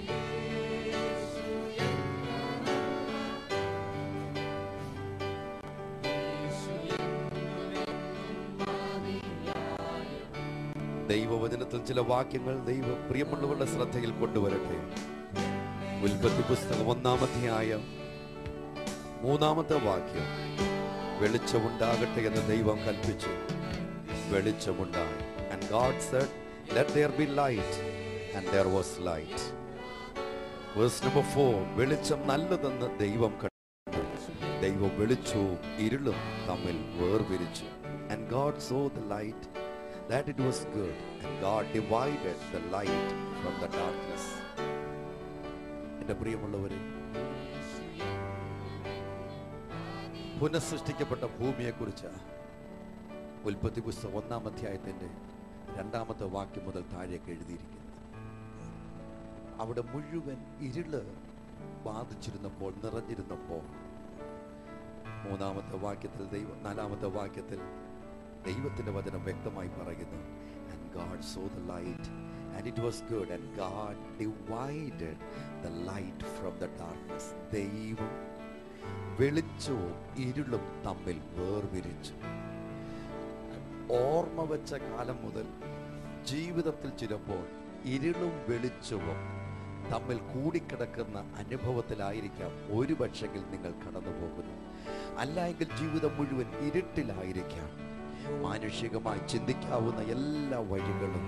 ദൈവവചനത്തിൽ ചില വാക്യങ്ങൾ ദൈവ പ്രിയമുള്ളവരുടെ ശ്രദ്ധയിൽ കൊണ്ടുവരട്ടെ ഉൽപ്പത്തി പുസ്തകം ഒന്നാമധ്യായം മൂന്നാമത്തെ വാക്യം വെളിച്ചമുണ്ടാകട്ടെ എന്ന് ദൈവം കൽപ്പിച്ചു വെളിച്ചമുണ്ടായി and God said let there be light and there was light verse number 4 വെളിച്ചം നല്ലതെന്ന് ദൈവം കണ്ടു ദൈവം വെളിച്ചവും ഇരുളും തമ്മിൽ വേർപിരിച്ചു and God saw the light that it was good and God divided the light from the darkness എൻ്റെ പ്രിയമുള്ളവരെ പുനഃസൃഷ്ടിക്കപ്പെട്ട ഭൂമിയെക്കുറിച്ച് ഉൽപ്പത്തി പുസ്തകം ഒന്നാം അധ്യായത്തിന്റെ രണ്ടാമത്തെ വാക്യം മുതൽ താഴേക്ക് എഴുതിയിരിക്കുന്നത് അവിടെ മുഴുവൻ ഇരുള് ബാധിച്ചിരുന്നപ്പോൾ നിറഞ്ഞിരുന്നപ്പോൾ മൂന്നാമത്തെ വാക്യത്തിൽ ദൈവ നാലാമത്തെ വാക്യത്തിൽ ദൈവത്തിന്റെ വചനം വ്യക്തമായി പറയുന്നു and God saw the light and it was good and God divided the light from the darkness ദൈവം വെളിച്ചവും ഇരുളും തമ്മിൽ വേർതിരിച്ചു ഓർമ്മ വെച്ച കാലം മുതൽ ജീവിതത്തിൽ ചിലപ്പോൾ ഇരുളും വെളിച്ചവും തമ്മിൽ കൂടിക്കിടക്കുന്ന അനുഭവത്തിലായിരിക്കാം ഒരു പക്ഷെങ്കിൽ നിങ്ങൾ കടന്നു പോകുന്നു അല്ല എങ്കിൽ ജീവിതം മുഴുവൻ ഇരുട്ടിലായിരിക്കാം മാനുഷികമായി ചിന്തിക്കാവുന്ന എല്ലാ വഴികളും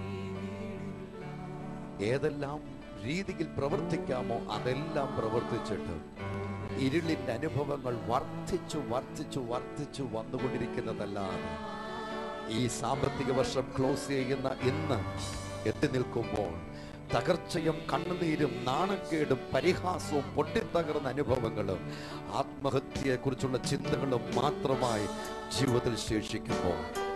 ഏതെല്ലാം രീതിയിൽ പ്രവർത്തിക്കാമോ അതെല്ലാം പ്രവർത്തിച്ചിട്ട് ഇരുളിന്റെ അനുഭവങ്ങൾ വർദ്ധിച്ചു വർദ്ധിച്ചു വർദ്ധിച്ചു വന്നുകൊണ്ടിരിക്കുന്നതല്ലാതെ ഈ സാമ്പത്തിക വർഷം ക്ലോസ് ചെയ്യുന്ന ഇന്ന് എത്തി നിൽക്കുമ്പോൾ തകർച്ചയും കണ്ണുനീരും നാണക്കേടും പരിഹാസവും പൊട്ടിത്തകർന്ന അനുഭവങ്ങളും ആത്മഹത്യയെക്കുറിച്ചുള്ള ചിന്തകളും മാത്രമായി ജീവിതത്തിൽ ശേഷിക്കുമ്പോൾ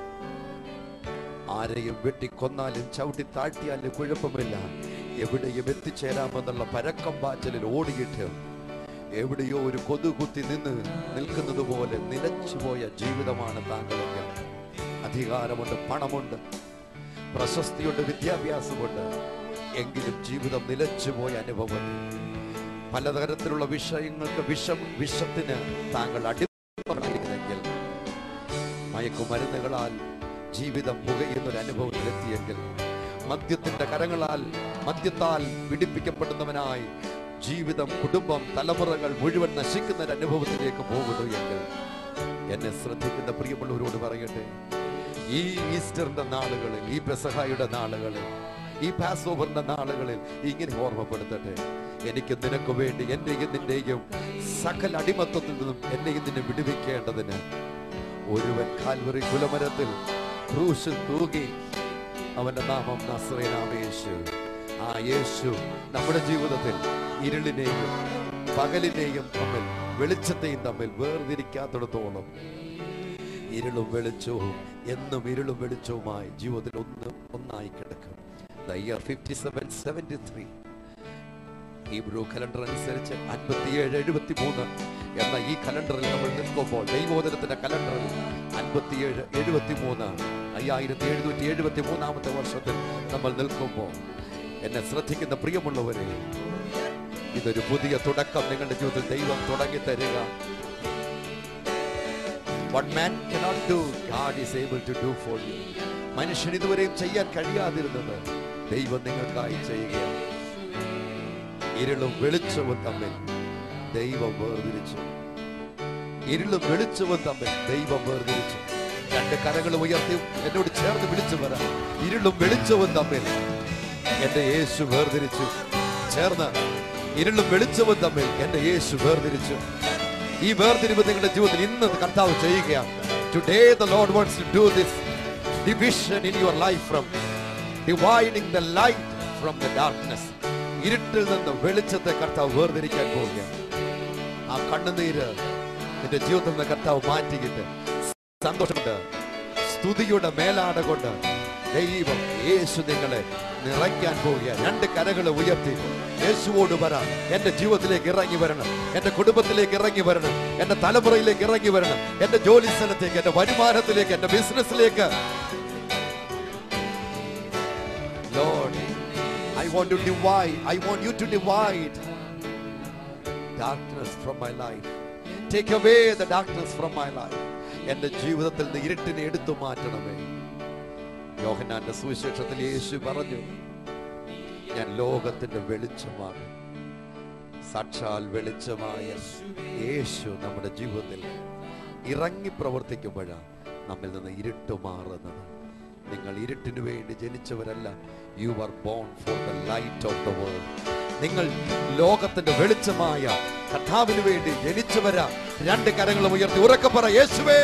ആരെയും വെട്ടിക്കൊന്നാലും ചവിട്ടി താഴ്ത്തിയാലും കുഴപ്പമില്ല എവിടെയും എത്തിച്ചേരാമെന്നുള്ള പരക്കം പാച്ചലിൽ ഓടിയിട്ട് എവിടെയോ ഒരു കൊതുകുത്തി നിന്ന് നിൽക്കുന്നത് പോലെ നിലച്ചുപോയ ജീവിതമാണ് താങ്കളൊക്കെ അധികാരമുണ്ട് പണമുണ്ട് പ്രശസ്തിയുണ്ട് വിദ്യാഭ്യാസമുണ്ട് എങ്കിലും ജീവിതം നിലച്ചുപോയ അനുഭവം പലതരത്തിലുള്ള വിഷയങ്ങൾക്ക് വിഷം വിഷത്തിന് താങ്കൾ അടിമയായിരുന്നെങ്കിൽ മയക്കുമരുന്നുകളാൽ ജീവിതം പുകയുന്നൊരു അനുഭവത്തിലെത്തിയെങ്കിൽ മദ്യത്തിന്റെ കരങ്ങളാൽ മദ്യത്താൽ പീഡിപ്പിക്കപ്പെടുന്നവനായി ജീവിതം കുടുംബം തലമുറകൾ മുഴുവൻ നശിക്കുന്ന ഒരു അനുഭവത്തിലേക്ക് പോകുന്നു എങ്കിൽ എന്നെ ശ്രദ്ധിക്കുന്ന പ്രിയമുള്ളവരോട് പറയട്ടെ ഈ ഈസ്റ്ററിന്റെ നാളുകളിൽ ഈ പെസഹായുടെ നാളുകളിൽ ഈ പാസ് ഓവറിന്റെ നാളുകളിൽ ഇങ്ങനെ ഓർമ്മപ്പെടുത്തട്ടെ എനിക്ക് നിനക്ക് വേണ്ടി എന്റെയും നിന്റെയും സകല അടിമത്വത്തിൽ നിന്നും എന്നെയും നിന്നെ വിടുവിക്കേണ്ടതിന് ഒരുവൻ കാൽവറി കുലമരത്തിൽ ക്രൂശിൽ തൂകി അവന്റെ നാമം നസ്രേനാമ യേശു ആ യേശു നമ്മുടെ ജീവിതത്തിൽ ഇരുളിനെയും പകലിനെയും തമ്മിൽ വെളിച്ചത്തെയും തമ്മിൽ വേർതിരിക്കാത്തിടത്തോളം ഇരുളും വെളിച്ചവും എന്നും ഇരുളും വെളിച്ചവുമായി ജീവിതത്തിൽ ഒന്ന് ഒന്നായി കിടക്കും The year 5773 ഹീബ്രു കലണ്ടർ അനുസരിച്ച് അൻപത്തിയേഴ് എഴുപത്തി മൂന്ന് എന്ന ഈ കലണ്ടറിൽ നമ്മൾ നിൽക്കുമ്പോൾ ദൈവോദരത്തിന്റെ കലണ്ടറിൽ അൻപത്തിയേഴ് എഴുപത്തി മൂന്ന് അയ്യായിരത്തി എഴുന്നൂറ്റി എഴുപത്തി മൂന്നാമത്തെ വർഷത്തിൽ നമ്മൾ നിൽക്കുമ്പോൾ എന്നെ ശ്രദ്ധിക്കുന്ന പ്രിയമുള്ളവരെ ഇതൊരു പുതിയ തുടക്കം നിങ്ങളുടെ ജീവിതത്തിൽ ദൈവം തുടങ്ങി തരിക What man cannot do, God is able to do for you. മനുഷ്യൻ ഇതുവരെയും ചെയ്യാൻ കഴിയാതിരുന്നത് ദൈവം നിങ്ങൾക്കായി ചെയ്യുകയാണ് ഇരുളും വെളിച്ചവും തമ്മിൽ ദൈവം വേർതിരിച്ചു ഇരുളും വെളിച്ചവും തമ്മിൽ ദൈവം വേർതിരിച്ചു രണ്ട് കരകളും ഉയർത്തി എന്നോട് ചേർന്ന് വിളിച്ചു പറ ഇരുളും വെളിച്ചവും തമ്മിൽ എന്റെ യേശു വേർതിരിച്ചു ചേർന്ന് ഇരുളും വെളിച്ചവും തമ്മിൽ എന്റെ യേശു വേർതിരിച്ചു ഈ വേർതിരിവ് നിങ്ങളുടെ ജീവിതത്തിൽ ഇന്ന് കർത്താവ് ചെയ്യുകയാണ് today the Lord wants to do this division in your life from dividing the light from the darkness ഇരുട്ടിൽ നിന്ന് വെളിച്ചത്തെ കർത്താവ് വേർതിരിക്കാൻ പോവുകയാണ് ആ കണ്ണുനീര് നിന്റെ ജീവിതത്തിൽ നിന്ന് കർത്താവ് മാറ്റിക്കിട്ട് സന്തോഷമുണ്ട് സ്തുതിയുടെ മേലാട കൊണ്ട് ദൈവം യേശു നിങ്ങളെ നിറയ്ക്കാൻ പോവുകയാണ് രണ്ട് കരകൾ ഉയർത്തി യേശുവോട് പറ എന്റെ ജീവിതത്തിലേക്ക് ഇറങ്ങി വരണം എന്റെ കുടുംബത്തിലേക്ക് ഇറങ്ങി വരണം എന്റെ തലമുറയിലേക്ക് ഇറങ്ങി വരണം എന്റെ ജോലി സ്ഥലത്തേക്ക് എന്റെ വരുമാനത്തിലേക്ക് എന്റെ ബിസിനസ്സിലേക്ക് Lord, I want to divide. I want you to divide darkness from my life. Take away the darkness from my life. എന്റെ ജീവിതത്തിൽ നിന്ന് ഇരുട്ടിനെ എടുത്തു മാറ്റണമേ യോഹന്നാന്റെ സുവിശേഷത്തിൽ യേശു പറഞ്ഞു ഞാൻ ലോകത്തിന്റെ വെളിച്ചമാണ് സാക്ഷാൽ വെളിച്ചമായ യേശു നമ്മുടെ ജീവിതത്തിൽ ഇറങ്ങി പ്രവർത്തിക്കുമ്പോഴാണ് നമ്മിൽ നിന്ന് ഇരുട്ട് മാറുന്നത് നിങ്ങൾ ഇരുട്ടിനു വേണ്ടി ജനിച്ചവരല്ല you are born for the light of the world നിങ്ങൾ ലോകത്തിന്റെ വെളിച്ചമായ കഥാവിന് വേണ്ടി ജനിച്ചവരാ രണ്ട് കരങ്ങളും ഉയർത്തി ഉറക്കെ പറ യേശുവേ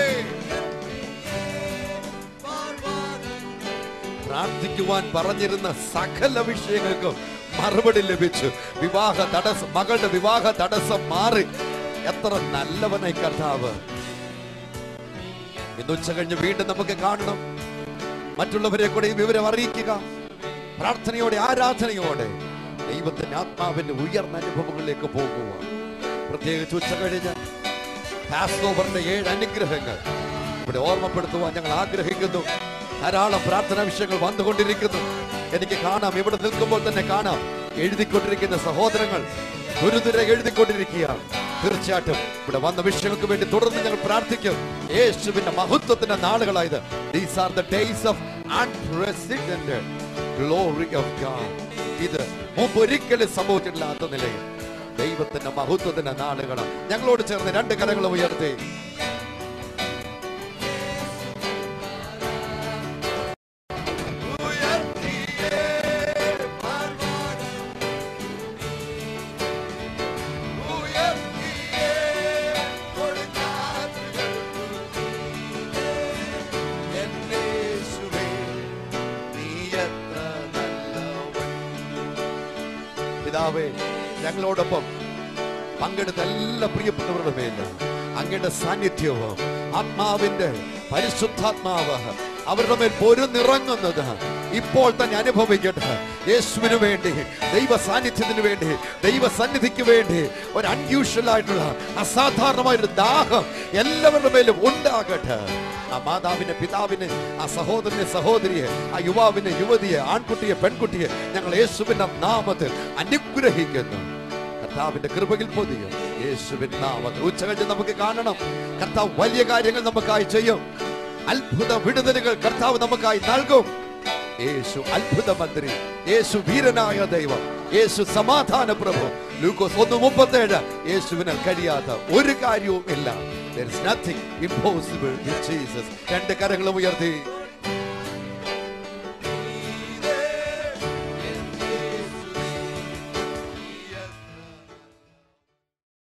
പ്രാർത്ഥിക്കുവാൻ പറഞ്ഞിരുന്ന സകല വിഷയങ്ങൾക്കും മറുപടി ലഭിച്ചു വിവാഹ തടസ്സം മകളുടെ വിവാഹ തടസ്സം മാറി എത്ര നല്ലവനായി കർത്താവ് ഇന്ന് ഉച്ച കഴിഞ്ഞ് വീണ്ടും നമുക്ക് കാണണം മറ്റുള്ളവരെ കൂടെ ഈ വിവരം അറിയിക്കുക പ്രാർത്ഥനയോടെ ആരാധനയോടെ ദൈവത്തിന്റെ ആത്മാവിന്റെ ഉയർന്ന അനുഭവങ്ങളിലേക്ക് പോകുക പ്രത്യേകിച്ച് ഉച്ച കഴിഞ്ഞ് പാസ്തോവറിന്റെ ഏഴ് അനുഗ്രഹങ്ങൾ ഇവിടെ ഓർമ്മപ്പെടുത്തുവാൻ ഞങ്ങൾ ആഗ്രഹിക്കുന്നു ധാരാളം പ്രാർത്ഥനാ വിഷയങ്ങൾ വന്നുകൊണ്ടിരിക്കുന്നു എനിക്ക് കാണാം ഇവിടെ നിൽക്കുമ്പോൾ തന്നെ കാണാം എഴുതിക്കൊണ്ടിരിക്കുന്ന സഹോദരങ്ങൾ ഗുരുതുര എഴുതിക്കൊണ്ടിരിക്കുകയാണ് തീർച്ചയായിട്ടും ഇവിടെ വന്ന വിഷയങ്ങൾക്ക് വേണ്ടി തുടർന്ന് ഞങ്ങൾ പ്രാർത്ഥിക്കും യേശുവിന്റെ മഹത്വത്തിന്റെ നാളുകളായത് these are the days of unprecedented glory of God ഇത് മുമ്പ് ഒരിക്കലും സംഭവിച്ചിട്ടില്ലാത്ത നിലയിൽ ദൈവത്തിന്റെ മഹത്വത്തിന്റെ നാളുകളാണ് ഞങ്ങളോട് ചേർന്ന് രണ്ട് കരങ്ങൾ ഉയർത്തി പിതാവേ ഞങ്ങളോടൊപ്പം പങ്കെടുത്ത എല്ലാ പ്രിയപ്പെട്ടവരുടെ മേല് അങ്ങയുടെ സാന്നിധ്യവും ആത്മാവിന്റെ പരിശുദ്ധാത്മാവ് അവരുടെ മേൽ പൊരുന്നിറങ്ങുന്നത് ഇപ്പോൾ തന്നെ അനുഭവിക്കട്ടെ യേശുവിന് വേണ്ടി ദൈവ സാന്നിധ്യത്തിന് വേണ്ടി ദൈവ സന്നിധിക്ക് വേണ്ടി ഒരു അൺയൂഷ്വൽ ആയിട്ടുള്ള അസാധാരണമായ ഒരു ദാഹം എല്ലാവരുടെ മേലും ഉണ്ടാകട്ടെ ആ മാതാവിനെ പിതാവിനെ ആ സഹോദരനെ സഹോദരിയെ ആ യുവാവിനെ യുവതിയെ ആൺകുട്ടിയെ പെൺകുട്ടിയെ ഞങ്ങൾ യേശുവിന്റെ നാമത്തിൽ അനുഗ്രഹിക്കുന്നു കർത്താവിന്റെ കൃപയിൽ പൊതിയും യേശുവിൻ നാമത്തിൽ ഉച്ച കഴിഞ്ഞ് നമുക്ക് കാണണം കർത്താവ് വലിയ കാര്യങ്ങൾ നമുക്കായി ചെയ്യും അത്ഭുത വിടുതലുകൾ കർത്താവ് നമുക്കായി നൽകും യേശു അത്ഭുത മന്ത്രി യേശു വീരനായ ദൈവം യേശു സമാധാന പ്രഭു ലൂക്കോസ് ഒന്ന് മുപ്പത്തേഴ് യേശുവിന് കഴിയാത്ത ഒരു കാര്യവും ഇല്ല There is nothing impossible with Jesus. രണ്ട് കരങ്ങളും ഉയർത്തി